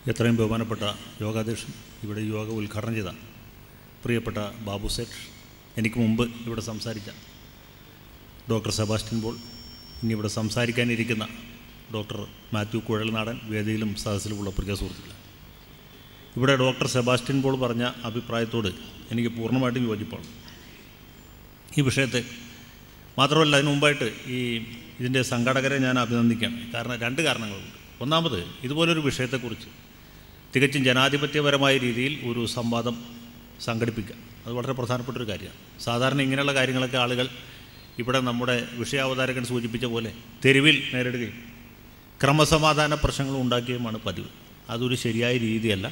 എത്രയും ബഹുമാനപ്പെട്ട യോഗാധ്യക്ഷൻ ഇവിടെ യോഗ ഉദ്ഘാടനം ചെയ്ത പ്രിയപ്പെട്ട ബാബു സേഠ് എനിക്ക് മുമ്പ് ഇവിടെ സംസാരിച്ച ഡോക്ടർ സെബാസ്റ്റ്യൻ പോൾ ഇനി ഇവിടെ സംസാരിക്കാനിരിക്കുന്ന ഡോക്ടർ മാത്യു കുഴൽനാടൻ വേദിയിലും സദസ്സിലുമുള്ള പ്രിയ സുഹൃത്തുക്കൾ ഇവിടെ ഡോക്ടർ സെബാസ്റ്റ്യൻ പോൾ പറഞ്ഞ അഭിപ്രായത്തോട് എനിക്ക് പൂർണ്ണമായിട്ടും യോജിപ്പാണ് ഈ വിഷയത്തെ മാത്രമല്ല അതിനു മുമ്പായിട്ട് ഈ ഇതിൻ്റെ സംഘാടകരെ ഞാൻ അഭിനന്ദിക്കുകയാണ് കാരണം രണ്ട് കാരണങ്ങളുണ്ട് ഒന്നാമത് ഇതുപോലൊരു വിഷയത്തെക്കുറിച്ച് തികച്ചും ജനാധിപത്യപരമായ രീതിയിൽ ഒരു സംവാദം സംഘടിപ്പിക്കുക അത് വളരെ പ്രധാനപ്പെട്ട ഒരു കാര്യമാണ് സാധാരണ ഇങ്ങനെയുള്ള കാര്യങ്ങളൊക്കെ ആളുകൾ ഇവിടെ നമ്മുടെ വിഷയാവതാരകൻ സൂചിപ്പിച്ച പോലെ തെരുവിൽ നേരിടുകയും ക്രമസമാധാന പ്രശ്നങ്ങൾ ഉണ്ടാക്കുകയുമാണ് പതിവ് അതൊരു ശരിയായ രീതിയല്ല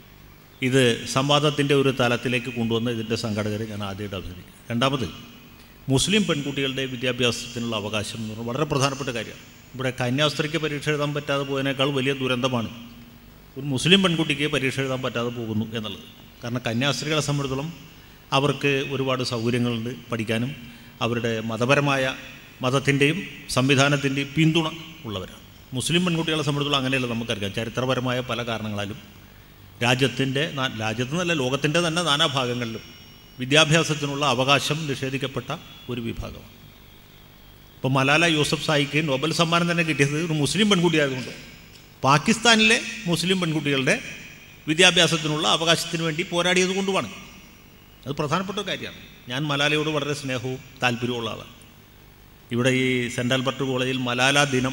ഇത് സംവാദത്തിൻ്റെ ഒരു തലത്തിലേക്ക് കൊണ്ടുവന്ന ഇതിൻ്റെ സംഘാടകരെ ഞാൻ ആദ്യമായിട്ട് അഭിനന്ദിക്കും രണ്ടാമത് മുസ്ലിം പെൺകുട്ടികളുടെ വിദ്യാഭ്യാസത്തിനുള്ള അവകാശം എന്ന് പറഞ്ഞാൽ വളരെ പ്രധാനപ്പെട്ട കാര്യമാണ് ഇവിടെ കന്യാസ്ത്രീക്ക് പരീക്ഷ എഴുതാൻ പറ്റാതെ പോയതിനേക്കാൾ വലിയ ദുരന്തമാണ് ഒരു മുസ്ലിം പെൺകുട്ടിക്ക് പരീക്ഷ എഴുതാൻ പറ്റാതെ പോകുന്നു എന്നുള്ളത് കാരണം കന്യാസ്ത്രീകളെ സംബന്ധിച്ചിടത്തോളം അവർക്ക് ഒരുപാട് സൗകര്യങ്ങളുണ്ട് പഠിക്കാനും അവരുടെ മതപരമായ മതത്തിൻ്റെയും സംവിധാനത്തിൻ്റെയും പിന്തുണ ഉള്ളവരാണ് മുസ്ലിം പെൺകുട്ടികളെ സംബന്ധിച്ചിടത്തോളം അങ്ങനെയല്ല നമുക്കറിയാം ചരിത്രപരമായ പല കാരണങ്ങളാലും രാജ്യത്തിൻ്റെ നാ- രാജ്യത്ത് നിന്നല്ല ലോകത്തിൻ്റെ തന്നെ നാനാഭാഗങ്ങളിലും വിദ്യാഭ്യാസത്തിനുള്ള അവകാശം നിഷേധിക്കപ്പെട്ട ഒരു വിഭാഗമാണ് ഇപ്പോൾ മലാല യൂസഫ് സായിക്ക് നോബൽ സമ്മാനം തന്നെ കിട്ടിയത് ഒരു മുസ്ലിം പെൺകുട്ടിയായതുകൊണ്ട് പാകിസ്ഥാനിലെ മുസ്ലിം പെൺകുട്ടികളുടെ വിദ്യാഭ്യാസത്തിനുള്ള അവകാശത്തിന് വേണ്ടി പോരാടിയത് കൊണ്ടുമാണ് അത് പ്രധാനപ്പെട്ട ഒരു കാര്യമാണ് ഞാൻ മലാലയോട് വളരെ സ്നേഹവും താല്പര്യമുള്ള ആളാണ് ഇവിടെ ഈ സെൻറ്റ് ആൽബർട്ട് കോളേജിൽ മലാല ദിനം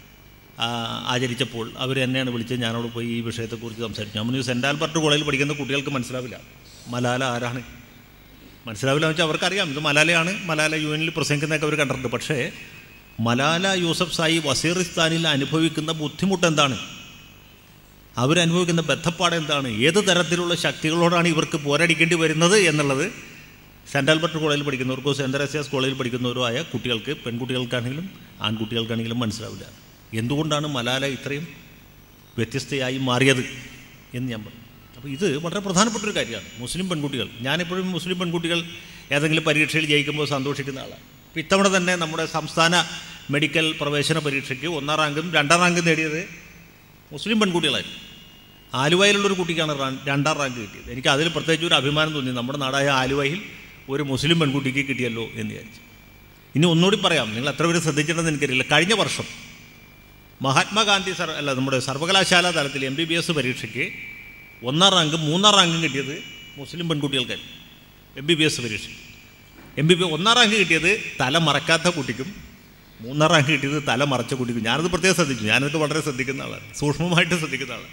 ആ, ആചരിച്ചപ്പോൾ അവർ എന്നെയാണ് വിളിച്ചത് ഞാനോട് പോയി ഈ വിഷയത്തെക്കുറിച്ച് സംസാരിച്ചു ഞാൻ പറഞ്ഞു സെൻറ്റ് ആൽബർട്ട് കോളേജിൽ പഠിക്കുന്ന കുട്ടികൾക്ക് മനസ്സിലാവില്ല മലാല ആരാണ് മനസ്സിലാവില്ല എന്ന് വെച്ചാൽ അവർക്കറിയാം ഇത് മലാലയാണ് മലാല യു എനിൽ പ്രസംഗിക്കുന്നതൊക്കെ അവർ കണ്ടിട്ടുണ്ട് പക്ഷേ മലാല യൂസഫ് സായി വസീറിസ്ഥാനിൽ അനുഭവിക്കുന്ന ബുദ്ധിമുട്ട് എന്താണ് അവരനുഭവിക്കുന്ന ബന്ധപ്പാട് എന്താണ് ഏത് തരത്തിലുള്ള ശക്തികളോടാണ് ഇവർക്ക് പോരടിക്കേണ്ടി വരുന്നത് എന്നുള്ളത് സെൻറ്റ് ആൽബർട്ട് കോളേജിൽ പഠിക്കുന്നവർക്കോ സെൻറ്റ് തെരേസ്യാസ് കോളേജിൽ പഠിക്കുന്നവരോ ആയ കുട്ടികൾക്ക് പെൺകുട്ടികൾക്കാണെങ്കിലും ആൺകുട്ടികൾക്കാണെങ്കിലും മനസ്സിലാവില്ല എന്തുകൊണ്ടാണ് മലാല ഇത്രയും വ്യത്യസ്തയായി മാറിയത് എന്ന് ഞാൻ പറഞ്ഞു അപ്പോൾ ഇത് വളരെ പ്രധാനപ്പെട്ട ഒരു കാര്യമാണ് മുസ്ലിം പെൺകുട്ടികൾ ഞാനെപ്പോഴും മുസ്ലിം പെൺകുട്ടികൾ ഏതെങ്കിലും പരീക്ഷയിൽ ജയിക്കുമ്പോൾ സന്തോഷിക്കുന്ന ആളാണ് അപ്പോൾ ഇത്തവണ തന്നെ നമ്മുടെ സംസ്ഥാന മെഡിക്കൽ പ്രവേശന പരീക്ഷയ്ക്ക് ഒന്നാം റാങ്കും രണ്ടാം റാങ്കും നേടിയത് മുസ്ലിം പെൺകുട്ടികളായിരുന്നു ആലുവയിലുള്ളൊരു കുട്ടിക്കാണ് റാ- രണ്ടാം റാങ്ക് കിട്ടിയത് എനിക്ക് അതിൽ പ്രത്യേകിച്ച് ഒരു അഭിമാനം തോന്നി നമ്മുടെ നാടായ ആലുവയിൽ ഒരു മുസ്ലിം പെൺകുട്ടിക്ക് കിട്ടിയല്ലോ എന്ന് വിചാരിച്ചു ഇനി ഒന്നുകൂടി പറയാം നിങ്ങൾ എത്ര പേര് ശ്രദ്ധിച്ചിട്ടുണ്ടെന്ന് എനിക്കറിയില്ല കഴിഞ്ഞ വർഷം മഹാത്മാഗാന്ധി സർ അല്ല നമ്മുടെ സർവകലാശാല തലത്തിൽ എം ബി ബി എസ് പരീക്ഷയ്ക്ക് ഒന്നാം റാങ്കും മൂന്നാം റാങ്കും കിട്ടിയത് മുസ്ലിം പെൺകുട്ടികൾക്കായിരുന്നു എം ബി ബി എസ് പരീക്ഷ എം ബി ബി ഒന്നാം റാങ്ക് കിട്ടിയത് തല മറക്കാത്ത കുട്ടിക്കും മൂന്നാം റാങ്ക് കിട്ടിയത് തല മറച്ച കുട്ടിക്കും ഞാനത് പ്രത്യേകം ശ്രദ്ധിച്ചു ഞാനതൊക്കെ വളരെ ശ്രദ്ധിക്കുന്ന ആളാണ് സൂക്ഷ്മമായിട്ട് ശ്രദ്ധിക്കുന്ന ആളാണ്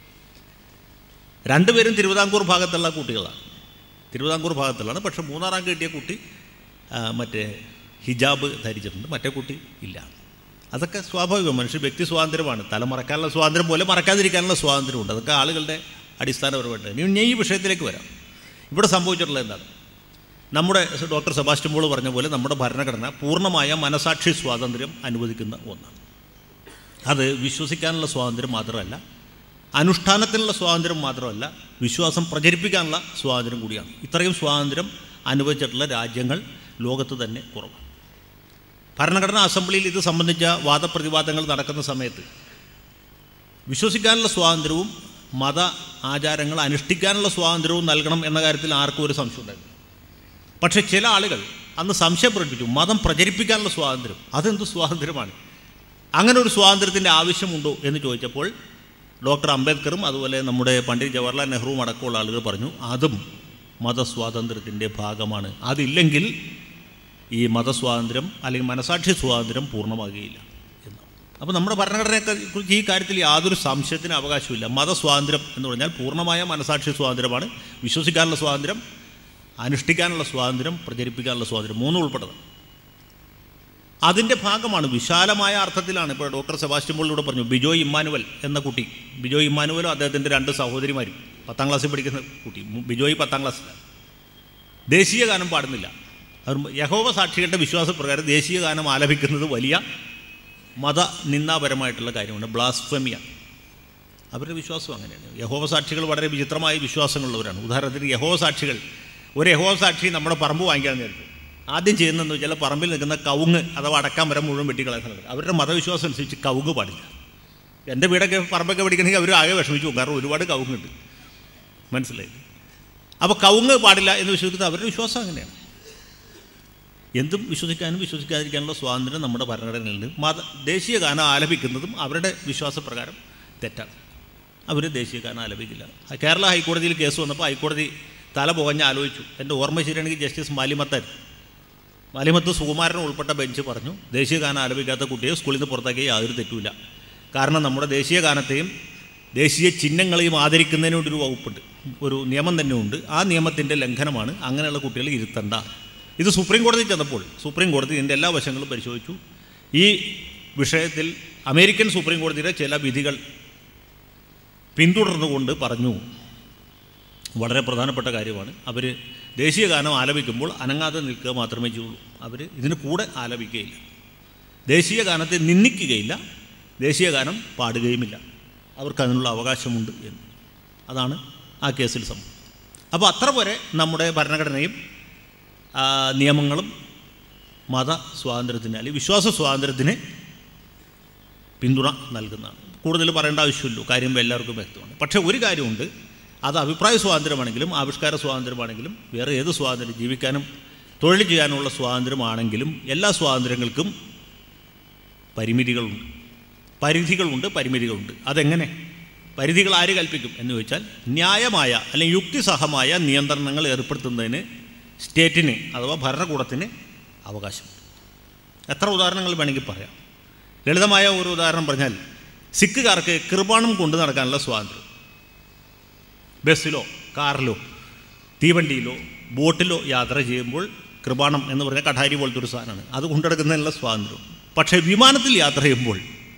രണ്ടുപേരും തിരുവിതാംകൂർ ഭാഗത്തുള്ള കുട്ടികളാണ് തിരുവിതാംകൂർ ഭാഗത്തുള്ളതാണ് പക്ഷേ മൂന്നാം റാങ്ക് കിട്ടിയ കുട്ടി ആ, മറ്റേ ഹിജാബ് ധരിച്ചിട്ടുണ്ട് മറ്റേ കുട്ടി ഇല്ല അതൊക്കെ സ്വാഭാവികം മനുഷ്യ വ്യക്തി സ്വാതന്ത്ര്യമാണ് തല മറക്കാനുള്ള സ്വാതന്ത്ര്യം പോലെ മറക്കാതിരിക്കാനുള്ള സ്വാതന്ത്ര്യമുണ്ട് അതൊക്കെ ആളുകളുടെ അടിസ്ഥാനപരമായിട്ട് ഇനി ഞാൻ ഈ വിഷയത്തിലേക്ക് വരാം ഇവിടെ സംഭവിച്ചിട്ടുള്ളത് എന്താണ് നമ്മുടെ ഡോക്ടർ സെബാസ്റ്റ്യൻ പോൾ പറഞ്ഞ പോലെ നമ്മുടെ ഭരണഘടന പൂർണ്ണമായ മനസാക്ഷി സ്വാതന്ത്ര്യം അനുവദിക്കുന്ന ഒന്നാണ് അത് വിശ്വസിക്കാനുള്ള സ്വാതന്ത്ര്യം മാത്രമല്ല അനുഷ്ഠാനത്തിനുള്ള സ്വാതന്ത്ര്യം മാത്രമല്ല വിശ്വാസം പ്രചരിപ്പിക്കാനുള്ള സ്വാതന്ത്ര്യം കൂടിയാണ് ഇത്രയും സ്വാതന്ത്ര്യം അനുവദിച്ചിട്ടുള്ള രാജ്യങ്ങൾ ലോകത്ത് തന്നെ കുറവാണ് ഭരണഘടനാ അസംബ്ലിയിൽ ഇത് സംബന്ധിച്ച വാദപ്രതിവാദങ്ങൾ നടക്കുന്ന സമയത്ത് വിശ്വസിക്കാനുള്ള സ്വാതന്ത്ര്യവും മത ആചാരങ്ങൾ അനുഷ്ഠിക്കാനുള്ള സ്വാതന്ത്ര്യവും നൽകണം എന്ന കാര്യത്തിൽ ആർക്കും ഒരു സംശയം ഉണ്ടായിരുന്നു പക്ഷേ ചില ആളുകൾ അന്ന് സംശയം പ്രകടിപ്പിച്ചു മതം പ്രചരിപ്പിക്കാനുള്ള സ്വാതന്ത്ര്യം അതെന്ത് സ്വാതന്ത്ര്യമാണ് അങ്ങനെ ഒരു സ്വാതന്ത്ര്യത്തിൻ്റെ ആവശ്യമുണ്ടോ എന്ന് ചോദിച്ചപ്പോൾ ഡോക്ടർ അംബേദ്കറും അതുപോലെ നമ്മുടെ പണ്ഡിറ്റ് ജവഹർലാൽ നെഹ്റുവും അടക്കമുള്ള ആളുകൾ പറഞ്ഞു അതും മതസ്വാതന്ത്ര്യത്തിൻ്റെ ഭാഗമാണ് അതില്ലെങ്കിൽ ഈ മതസ്വാതന്ത്ര്യം അല്ലെങ്കിൽ മനസാക്ഷി സ്വാതന്ത്ര്യം പൂർണ്ണമാകുകയില്ല എന്ന് അപ്പോൾ നമ്മുടെ ഭരണഘടനയെ കുറിച്ച് ഈ കാര്യത്തിൽ യാതൊരു സംശയത്തിന് അവകാശമില്ല മതസ്വാതന്ത്ര്യം എന്ന് പറഞ്ഞാൽ പൂർണ്ണമായ മനസാക്ഷി സ്വാതന്ത്ര്യമാണ് വിശ്വസിക്കാനുള്ള സ്വാതന്ത്ര്യം അനുഷ്ഠിക്കാനുള്ള സ്വാതന്ത്ര്യം പ്രചരിപ്പിക്കാനുള്ള സ്വാതന്ത്ര്യം മൂന്നും ഉൾപ്പെട്ടത് അതിൻ്റെ ഭാഗമാണ് വിശാലമായ അർത്ഥത്തിലാണ് ഇപ്പോൾ ഡോക്ടർ സെബാസ്റ്റ്യൻ പോളിലൂടെ പറഞ്ഞു ബിജോയ് ഇമ്മാനുവൽ എന്ന കുട്ടി ബിജോയ് ഇമ്മാനുവലും അദ്ദേഹത്തിൻ്റെ രണ്ട് സഹോദരിമാരും പത്താം ക്ലാസ്സിൽ പഠിക്കുന്ന കുട്ടി മു- ബിജോയ് പത്താം ക്ലാസ്സിലാണ് ദേശീയ ഗാനം പാടുന്നില്ല അവർ യഹോവ സാക്ഷികളുടെ വിശ്വാസപ്രകാരം ദേശീയ ഗാനം ആലപിക്കുന്നത് വലിയ മത നിന്ദാപരമായിട്ടുള്ള കാര്യമാണ് ബ്ലാസ്ഫമിയ അവരുടെ വിശ്വാസം അങ്ങനെയാണ് യഹോവ സാക്ഷികൾ വളരെ വിചിത്രമായ വിശ്വാസങ്ങളുള്ളവരാണ് ഉദാഹരണത്തിന് യഹോവ സാക്ഷികൾ ഒരു യഹോവ സാക്ഷി നമ്മുടെ പറമ്പ് വാങ്ങിക്കാൻ നേരിട്ടു ആദ്യം ചെയ്യുന്നതെന്ന് വെച്ചാൽ പറമ്പിൽ നിൽക്കുന്ന കവുങ്ങ് അഥവാ അടക്കാൻ വരം മുഴുവൻ വെട്ടിക്കളയുന്നത് അവരുടെ മതവിശ്വാസം അനുസരിച്ച് കവുങ്ങ് പാടില്ല എൻ്റെ വീടൊക്കെ പറമ്പൊക്കെ പിടിക്കണമെങ്കിൽ അവർ ആകെ വിഷമിച്ചു പോകും കാരണം ഒരുപാട് കവുങ്ങുണ്ട് മനസ്സിലായി അപ്പോൾ കവുങ്ങ് പാടില്ല എന്ന് വിശ്വസിക്കുന്നത് അവരുടെ വിശ്വാസം അങ്ങനെയാണ് എന്തും വിശ്വസിക്കാനും വിശ്വസിക്കാതിരിക്കാനുള്ള സ്വാതന്ത്ര്യം നമ്മുടെ ഭരണഘടനയിലുണ്ട് മത ദേശീയ ഗാനം ആലപിക്കുന്നതും അവരുടെ വിശ്വാസപ്രകാരം തെറ്റാണ് അവർ ദേശീയ ഗാനം ആലപിക്കില്ല കേരള ഹൈക്കോടതിയിൽ കേസ് വന്നപ്പോൾ ഹൈക്കോടതി തല പുകഞ്ഞ് ആലോചിച്ചു എൻ്റെ ഓർമ്മ ശരിയാണെങ്കിൽ ജസ്റ്റിസ് മാലിമത്തായിരുന്നു മാലിമത്ത് സുകുമാരൻ ഉൾപ്പെട്ട ബെഞ്ച് പറഞ്ഞു ദേശീയ ഗാനം ആലപിക്കാത്ത കുട്ടിയെ സ്കൂളിൽ നിന്ന് പുറത്താക്കിയ യാതൊരു തെറ്റുമില്ല കാരണം നമ്മുടെ ദേശീയ ഗാനത്തെയും ദേശീയ ചിഹ്നങ്ങളെയും ആദരിക്കുന്നതിന് വേണ്ടി ഒരു വകുപ്പുണ്ട് ഒരു നിയമം തന്നെ ഉണ്ട് ആ നിയമത്തിൻ്റെ ലംഘനമാണ് അങ്ങനെയുള്ള കുട്ടികളെ ഇരുത്തണ്ട ഇത് സുപ്രീം കോടതി ചെന്നപ്പോൾ സുപ്രീം കോടതി ഇതിൻ്റെ എല്ലാ വശങ്ങളും പരിശോധിച്ചു ഈ വിഷയത്തിൽ അമേരിക്കൻ സുപ്രീം കോടതിയുടെ ചില വിധികൾ പിന്തുടർന്നുകൊണ്ട് പറഞ്ഞു വളരെ പ്രധാനപ്പെട്ട കാര്യമാണ് അവർ ദേശീയ ഗാനം ആലപിക്കുമ്പോൾ അനങ്ങാതെ നിൽക്കുക മാത്രമേ ചെയ്യുള്ളൂ അവർ ഇതിന് കൂടെ ആലപിക്കുകയില്ല ദേശീയ ഗാനത്തെ നിന്ദിക്കുകയില്ല ദേശീയ ഗാനം പാടുകയുമില്ല അവർക്ക് അതിനുള്ള അവകാശമുണ്ട് എന്ന് അതാണ് ആ കേസിൽ സംഭവം അപ്പോൾ അത്ര വരെ നമ്മുടെ ഭരണഘടനയും ആ, നിയമങ്ങളും മത സ്വാതന്ത്ര്യത്തിന് അല്ലെങ്കിൽ വിശ്വാസ സ്വാതന്ത്ര്യത്തിന് പിന്തുണ നൽകുന്നതാണ് കൂടുതൽ പറയേണ്ട ആവശ്യമില്ലല്ലോ കാര്യം എല്ലാവർക്കും വ്യക്തമാണ് പക്ഷേ ഒരു കാര്യമുണ്ട് അത് അഭിപ്രായ സ്വാതന്ത്ര്യമാണെങ്കിലും ആവിഷ്കാര സ്വാതന്ത്ര്യമാണെങ്കിലും വേറെ ഏത് സ്വാതന്ത്ര്യം ജീവിക്കാനും തൊഴിൽ ചെയ്യാനുള്ള സ്വാതന്ത്ര്യമാണെങ്കിലും എല്ലാ സ്വാതന്ത്ര്യങ്ങൾക്കും പരിമിതികളുണ്ട് പരിധികളുണ്ട് പരിമിതികളുണ്ട് അതെങ്ങനെ പരിധികൾ ആര് കൽപ്പിക്കും എന്ന് ചോദിച്ചാൽ ന്യായമായ അല്ലെങ്കിൽ യുക്തിസഹമായ നിയന്ത്രണങ്ങൾ ഏർപ്പെടുത്തുന്നതിന് സ്റ്റേറ്റിന് അഥവാ ഭരണകൂടത്തിന് അവകാശമുണ്ട് എത്ര ഉദാഹരണങ്ങൾ വേണമെങ്കിൽ പറയാം ലളിതമായ ഒരു ഉദാഹരണം പറഞ്ഞാൽ സിഖുകാർക്ക് കൃപാണം കൊണ്ടു നടക്കാനുള്ള സ്വാതന്ത്ര്യം ബസ്സിലോ കാറിലോ തീവണ്ടിയിലോ ബോട്ടിലോ യാത്ര ചെയ്യുമ്പോൾ കൃപാണം എന്ന് പറഞ്ഞാൽ കഠാരി പോലത്തെ ഒരു സാധനമാണ് അത് കൊണ്ടെടുക്കുന്നതിനുള്ള സ്വാതന്ത്ര്യം പക്ഷേ വിമാനത്തിൽ യാത്ര ചെയ്യുമ്പോൾ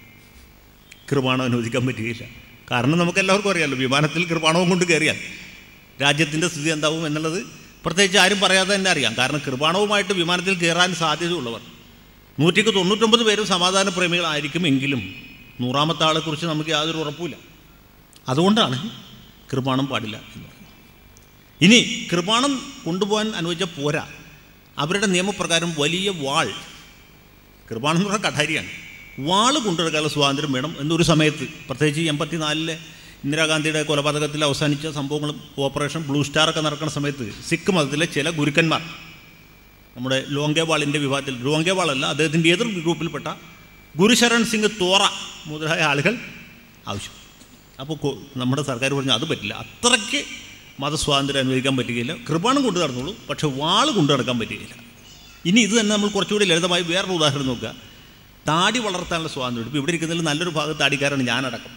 കൃപാണം അനുവദിക്കാൻ പറ്റുകയില്ല കാരണം നമുക്ക് എല്ലാവർക്കും അറിയാമല്ലോ വിമാനത്തിൽ കൃപാണവും കൊണ്ട് കയറിയാൽ രാജ്യത്തിൻ്റെ സ്ഥിതി എന്താവും എന്നുള്ളത് പ്രത്യേകിച്ച് ആരും പറയാതെ തന്നെ അറിയാം കാരണം കൃപാണവുമായിട്ട് വിമാനത്തിൽ കയറാൻ സാധ്യതയുള്ളവർ നൂറ്റിക്ക് തൊണ്ണൂറ്റൊമ്പത് പേരും സമാധാന പ്രേമികളായിരിക്കും എങ്കിലും നൂറാമത്തെ ആളെക്കുറിച്ച് നമുക്ക് യാതൊരു ഉറപ്പുമില്ല അതുകൊണ്ടാണ് കൃപാണം പാടില്ല എന്ന് പറയുന്നത് ഇനി കൃപാണം കൊണ്ടുപോകാൻ അനുവദിച്ച പോരാ അവരുടെ നിയമപ്രകാരം വലിയ വാൾ കൃപാണം എന്ന് പറഞ്ഞാൽ കഠാരിയാണ് വാള് കൊണ്ടുവരാനുള്ള സ്വാതന്ത്ര്യം വേണം എന്നൊരു സമയത്ത് പ്രത്യേകിച്ച് എൺപത്തിനാലിലെ ഇന്ദിരാഗാന്ധിയുടെ കൊലപാതകത്തിൽ അവസാനിച്ച സംഭവങ്ങളും ഓപ്പറേഷൻ ബ്ലൂ സ്റ്റാർ ഒക്കെ നടക്കുന്ന സമയത്ത് സിഖ് മതത്തിലെ ചില ഗുരുക്കന്മാർ നമ്മുടെ ലോങ്കേവാളിൻ്റെ വിഭാഗത്തിൽ ലോങ്കേവാളല്ല അദ്ദേഹത്തിൻ്റെ എതിർ ഗ്രൂപ്പിൽപ്പെട്ട ഗുരുശരൺ സിംഗ് തോറ മുതലായ ആളുകൾ ആവശ്യം അപ്പോൾ കൊ- നമ്മുടെ സർക്കാർ പറഞ്ഞു അത് പറ്റില്ല അത്രയ്ക്ക് മതസ്വാതന്ത്ര്യം അനുവദിക്കാൻ പറ്റുകയില്ല കൃപാണം കൊണ്ടു നടന്നുള്ളൂ പക്ഷേ വാൾ കൊണ്ടു നടക്കാൻ പറ്റുകയില്ല ഇനി ഇത് തന്നെ നമ്മൾ കുറച്ചുകൂടി ലളിതമായി വേറൊരു ഉദാഹരണം നോക്കുക താടി വളർത്താനുള്ള സ്വാതന്ത്ര്യം ഇപ്പോൾ ഇവിടെ ഇരിക്കുന്നതിൽ നല്ലൊരു ഭാഗം താടിക്കാരാണ് ഞാനടക്കം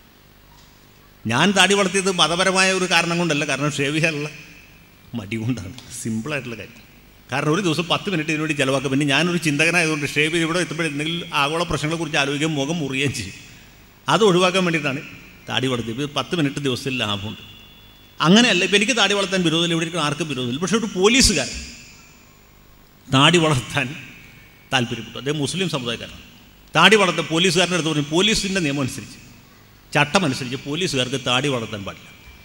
ഞാൻ താടി വളർത്തിയത് മതപരമായ ഒരു കാരണം കൊണ്ടല്ല കാരണം ഷേവ് ചെയ്യാനുള്ള മടി കൊണ്ടാണ് സിമ്പിളായിട്ടുള്ള കാര്യം കാരണം ഒരു ദിവസം പത്ത് മിനിറ്റ് ഇതിനുവേണ്ടി ചിലവാക്കും പിന്നെ ഞാനൊരു ചിന്തകനായതുകൊണ്ട് ഷേവ് ചെയ്ത് ഇവിടെ എത്തുമ്പോൾ എന്തെങ്കിലും ആഗോള പ്രശ്നങ്ങളെക്കുറിച്ച് ആലോചിക്കുകയും മുഖം മുറിയുകയും ചെയ്യും അത് ഒഴിവാക്കാൻ വേണ്ടിയിട്ടാണ് താടി വളർത്തിയത് ഇത് പത്ത് മിനിറ്റ് ദിവസത്തിൽ ലാഭമുണ്ട് അങ്ങനെയല്ല ഇപ്പം എനിക്ക് താടി വളർത്താൻ വിരോധമില്ല ഇവിടെ ഇരിക്കുന്ന ആർക്കും വിരോധമില്ല പക്ഷേ ഒരു പോലീസുകാരൻ താടി വളർത്താൻ താല്പര്യപ്പെട്ടു അദ്ദേഹം മുസ്ലിം സമുദായക്കാരാണ് താടി വളർത്താൻ പോലീസുകാരൻ്റെ അടുത്ത് പറഞ്ഞു പോലീസിൻ്റെ നിയമം അനുസരിച്ച് ചട്ടമനുസരിച്ച് പോലീസുകാർക്ക് താടി വളർത്താൻ പാടില്ല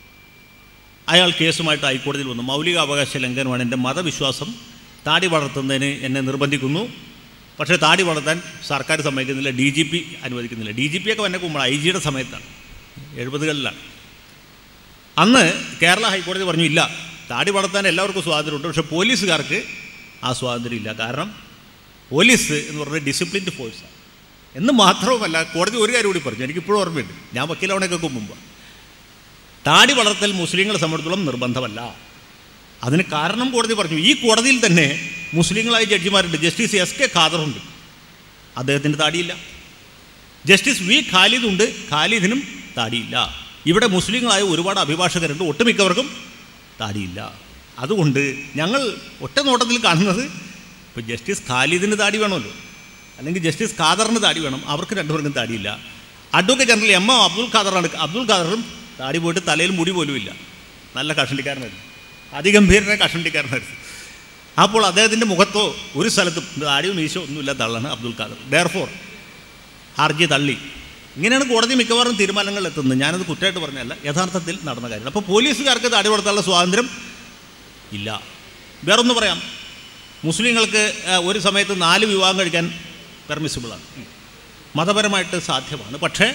അയാൾ കേസുമായിട്ട് ഹൈക്കോടതിയിൽ വന്നു മൗലിക അവകാശ ലംഘനമാണ് എൻ്റെ മതവിശ്വാസം താടി വളർത്തുന്നതിന് എന്നെ നിർബന്ധിക്കുന്നു പക്ഷേ താടി വളർത്താൻ സർക്കാർ സമ്മതിക്കുന്നില്ല ഡി ജി പി അനുവദിക്കുന്നില്ല ഡി ജി പി ഒക്കെ വന്നെ കുമ്പോൾ ഐ ജിയുടെ സമയത്താണ് എഴുപതുകളിലാണ് അന്ന് കേരള ഹൈക്കോടതി പറഞ്ഞു ഇല്ല താടി വളർത്താൻ എല്ലാവർക്കും സ്വാതന്ത്ര്യമുണ്ട് പക്ഷേ പോലീസുകാർക്ക് ആ സ്വാതന്ത്ര്യം ഇല്ല കാരണം പോലീസ് എന്ന് പറഞ്ഞ ഡിസിപ്ലിൻഡ് ഫോഴ്സാണ് എന്ന് മാത്രവുമല്ല കോടതി ഒരു കാര്യം കൂടി പറഞ്ഞു എനിക്കിപ്പോഴും ഓർമ്മയുണ്ട് ഞാൻ വക്കീലവണക്കൊക്കെ മുമ്പ് താടി വളർത്തൽ മുസ്ലിങ്ങളെ സംബന്ധിച്ചിടത്തോളം നിർബന്ധമല്ല അതിന് കാരണം കോടതി പറഞ്ഞു ഈ കോടതിയിൽ തന്നെ മുസ്ലിങ്ങളായ ജഡ്ജിമാരുണ്ട് ജസ്റ്റിസ് എസ് കെ ഖാദറുണ്ട് അദ്ദേഹത്തിൻ്റെ താടിയില്ല ജസ്റ്റിസ് വി ഖാലിദ് ഉണ്ട് ഖാലിദിനും താടിയില്ല ഇവിടെ മുസ്ലിങ്ങളായ ഒരുപാട് അഭിഭാഷകരുണ്ട് ഒട്ടുമിക്കവർക്കും താടിയില്ല അതുകൊണ്ട് ഞങ്ങൾ ഒറ്റ നോട്ടത്തിൽ കാണുന്നത് ഇപ്പോൾ ജസ്റ്റിസ് ഖാലിദിന് താടി വേണമല്ലോ അല്ലെങ്കിൽ ജസ്റ്റിസ് ഖാദറിന് താടി വേണം അവർക്ക് രണ്ടുപേർക്കും താടിയില്ല advocate general M M Abdul ഖാദറാണ് അബ്ദുൽ ഖാദറും താടി പോയിട്ട് തലയിൽ മുടി പോലും ഇല്ല നല്ല കഷണ്ടിക്കാരനായിരുന്നു അതിഗംഭീരനെ കഷണ്ടിക്കാരനായിരുന്നു അപ്പോൾ അദ്ദേഹത്തിൻ്റെ മുഖത്തോ ഒരു സ്ഥലത്തും താടിയോ മീശോ ഒന്നുമില്ലാത്ത ആളാണ് അബ്ദുൽ ഖാദർ ഡെയർഫോർ ഹർജി തള്ളി ഇങ്ങനെയാണ് കോടതി മിക്കവാറും തീരുമാനങ്ങൾ എത്തുന്നത് ഞാനത് കുറ്റമായിട്ട് പറഞ്ഞതല്ല യഥാർത്ഥത്തിൽ നടന്ന കാര്യം അപ്പോൾ പോലീസുകാർക്ക് താടി വളർത്താനുള്ള സ്വാതന്ത്ര്യം ഇല്ല വേറൊന്ന് പറയാം മുസ്ലിങ്ങൾക്ക് ആ, ഒരു സമയത്ത് നാല് വിവാഹം കഴിക്കാൻ പെർമിസിബിളാണ് മതപരമായിട്ട് സാധ്യമാണ് പക്ഷേ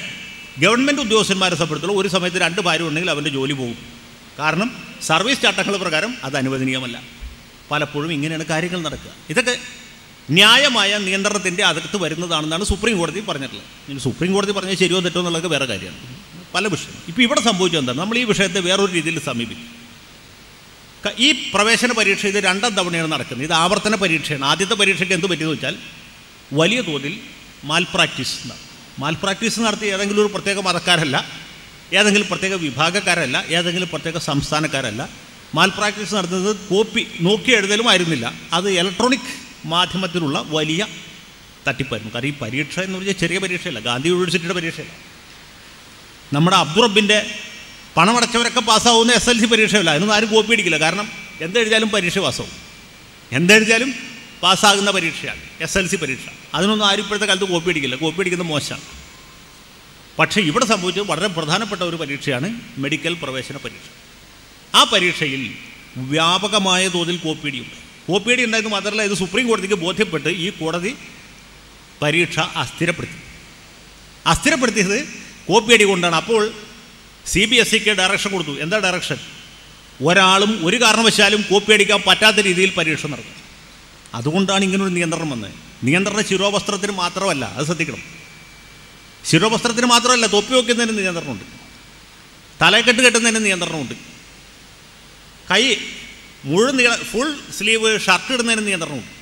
ഗവൺമെൻറ് ഉദ്യോഗസ്ഥന്മാരെ സംബന്ധിച്ചുള്ള ഒരു സമയത്ത് രണ്ട് ഭാര്യ ഉണ്ടെങ്കിൽ അവൻ്റെ ജോലി പോകും കാരണം സർവീസ് ചട്ടങ്ങൾ പ്രകാരം അത് അനുവദനീയമല്ല പലപ്പോഴും ഇങ്ങനെയാണ് കാര്യങ്ങൾ നടക്കുക ഇതൊക്കെ ന്യായമായ നിയന്ത്രണത്തിൻ്റെ അകത്ത് വരുന്നതാണെന്നാണ് സുപ്രീം കോടതി പറഞ്ഞിട്ടുള്ളത് ഇനി സുപ്രീം കോടതി പറഞ്ഞാൽ ശരിയോ തെറ്റോ എന്നുള്ളത് വേറെ കാര്യമാണ് പല വിഷയം ഇപ്പോൾ ഇവിടെ സംഭവിച്ചത് എന്താണ് നമ്മൾ ഈ വിഷയത്തെ വേറൊരു രീതിയിൽ സമീപിക്കും ക- ഈ പ്രവേശന പരീക്ഷ ഇത് രണ്ടാം തവണയാണ് നടക്കുന്നത് ഇത് ആവർത്തന പരീക്ഷയാണ് ആദ്യത്തെ പരീക്ഷയ്ക്ക് എന്ത് പറ്റിയെന്ന് വെച്ചാൽ വലിയ തോതിൽ മാൽ പ്രാക്ടീസ് മാൽ പ്രാക്ടീസ് നടത്തി ഏതെങ്കിലും ഒരു പ്രത്യേക മതക്കാരല്ല ഏതെങ്കിലും പ്രത്യേക വിഭാഗക്കാരല്ല ഏതെങ്കിലും പ്രത്യേക സംസ്ഥാനക്കാരല്ല മാൽ പ്രാക്ടീസ് നടത്തുന്നത് കോപ്പി നോക്കി എഴുതലും ആയിരുന്നില്ല അത് ഇലക്ട്രോണിക് മാധ്യമത്തിലുള്ള വലിയ തട്ടിപ്പായിരുന്നു കാരണം ഈ പരീക്ഷ എന്ന് പറഞ്ഞാൽ ചെറിയ പരീക്ഷയല്ല ഗാന്ധി യൂണിവേഴ്സിറ്റിയുടെ പരീക്ഷയല്ല നമ്മുടെ അബ്ദുറബിൻ്റെ പണമടച്ചവരൊക്കെ പാസ്സാവുന്ന എസ് എൽ സി പരീക്ഷയല്ല അതിനൊന്നും ആരും കോപ്പി അടിക്കില്ല കാരണം എന്തെഴുതിയാലും പരീക്ഷ പാസ്സാവും എന്തെഴുതിയാലും പാസ്സാകുന്ന പരീക്ഷയാണ് എസ് എൽ സി പരീക്ഷ അതിനൊന്നും ആരും ഇപ്പോഴത്തെ കാലത്ത് കോപ്പി അടിക്കില്ല കോപ്പി അടിക്കുന്നത് മോശമാണ് പക്ഷേ ഇവിടെ സംഭവിച്ചത് വളരെ പ്രധാനപ്പെട്ട ഒരു പരീക്ഷയാണ് മെഡിക്കൽ പ്രവേശന പരീക്ഷ ആ പരീക്ഷയിൽ വ്യാപകമായ തോതിൽ കോപ്പിയടിയുണ്ട് കോപ്പിയടി ഉണ്ടായത് മാത്രമല്ല ഇത് സുപ്രീം കോടതിക്ക് ബോധ്യപ്പെട്ട് ഈ കോടതി പരീക്ഷ അസ്ഥിരപ്പെടുത്തി അസ്ഥിരപ്പെടുത്തിയത് കോപ്പിയടി കൊണ്ടാണ് അപ്പോൾ സി ബി എസ് സിക്ക് ഡയറക്ഷൻ കൊടുത്തു എന്താ ഡയറക്ഷൻ ഒരാളും ഒരു കാരണവശാലും കോപ്പിയടിക്കാൻ പറ്റാത്ത രീതിയിൽ പരീക്ഷ നടത്തും അതുകൊണ്ടാണ് ഇങ്ങനൊരു നിയന്ത്രണം വന്നത് നിയന്ത്രണം ശിരോവസ്ത്രത്തിന് മാത്രമല്ല അത് ശ്രദ്ധിക്കണം ശിരോവസ്ത്രത്തിന് മാത്രമല്ല തൊപ്പി വയ്ക്കുന്നതിന് നിയന്ത്രണമുണ്ട് തലക്കെട്ട് കെട്ടുന്നതിന് നിയന്ത്രണമുണ്ട് കൈ മുഴുവൻ നീള ഫുൾ സ്ലീവ് ഷർട്ട് ഇടുന്നതിന് നിയന്ത്രണമുണ്ട്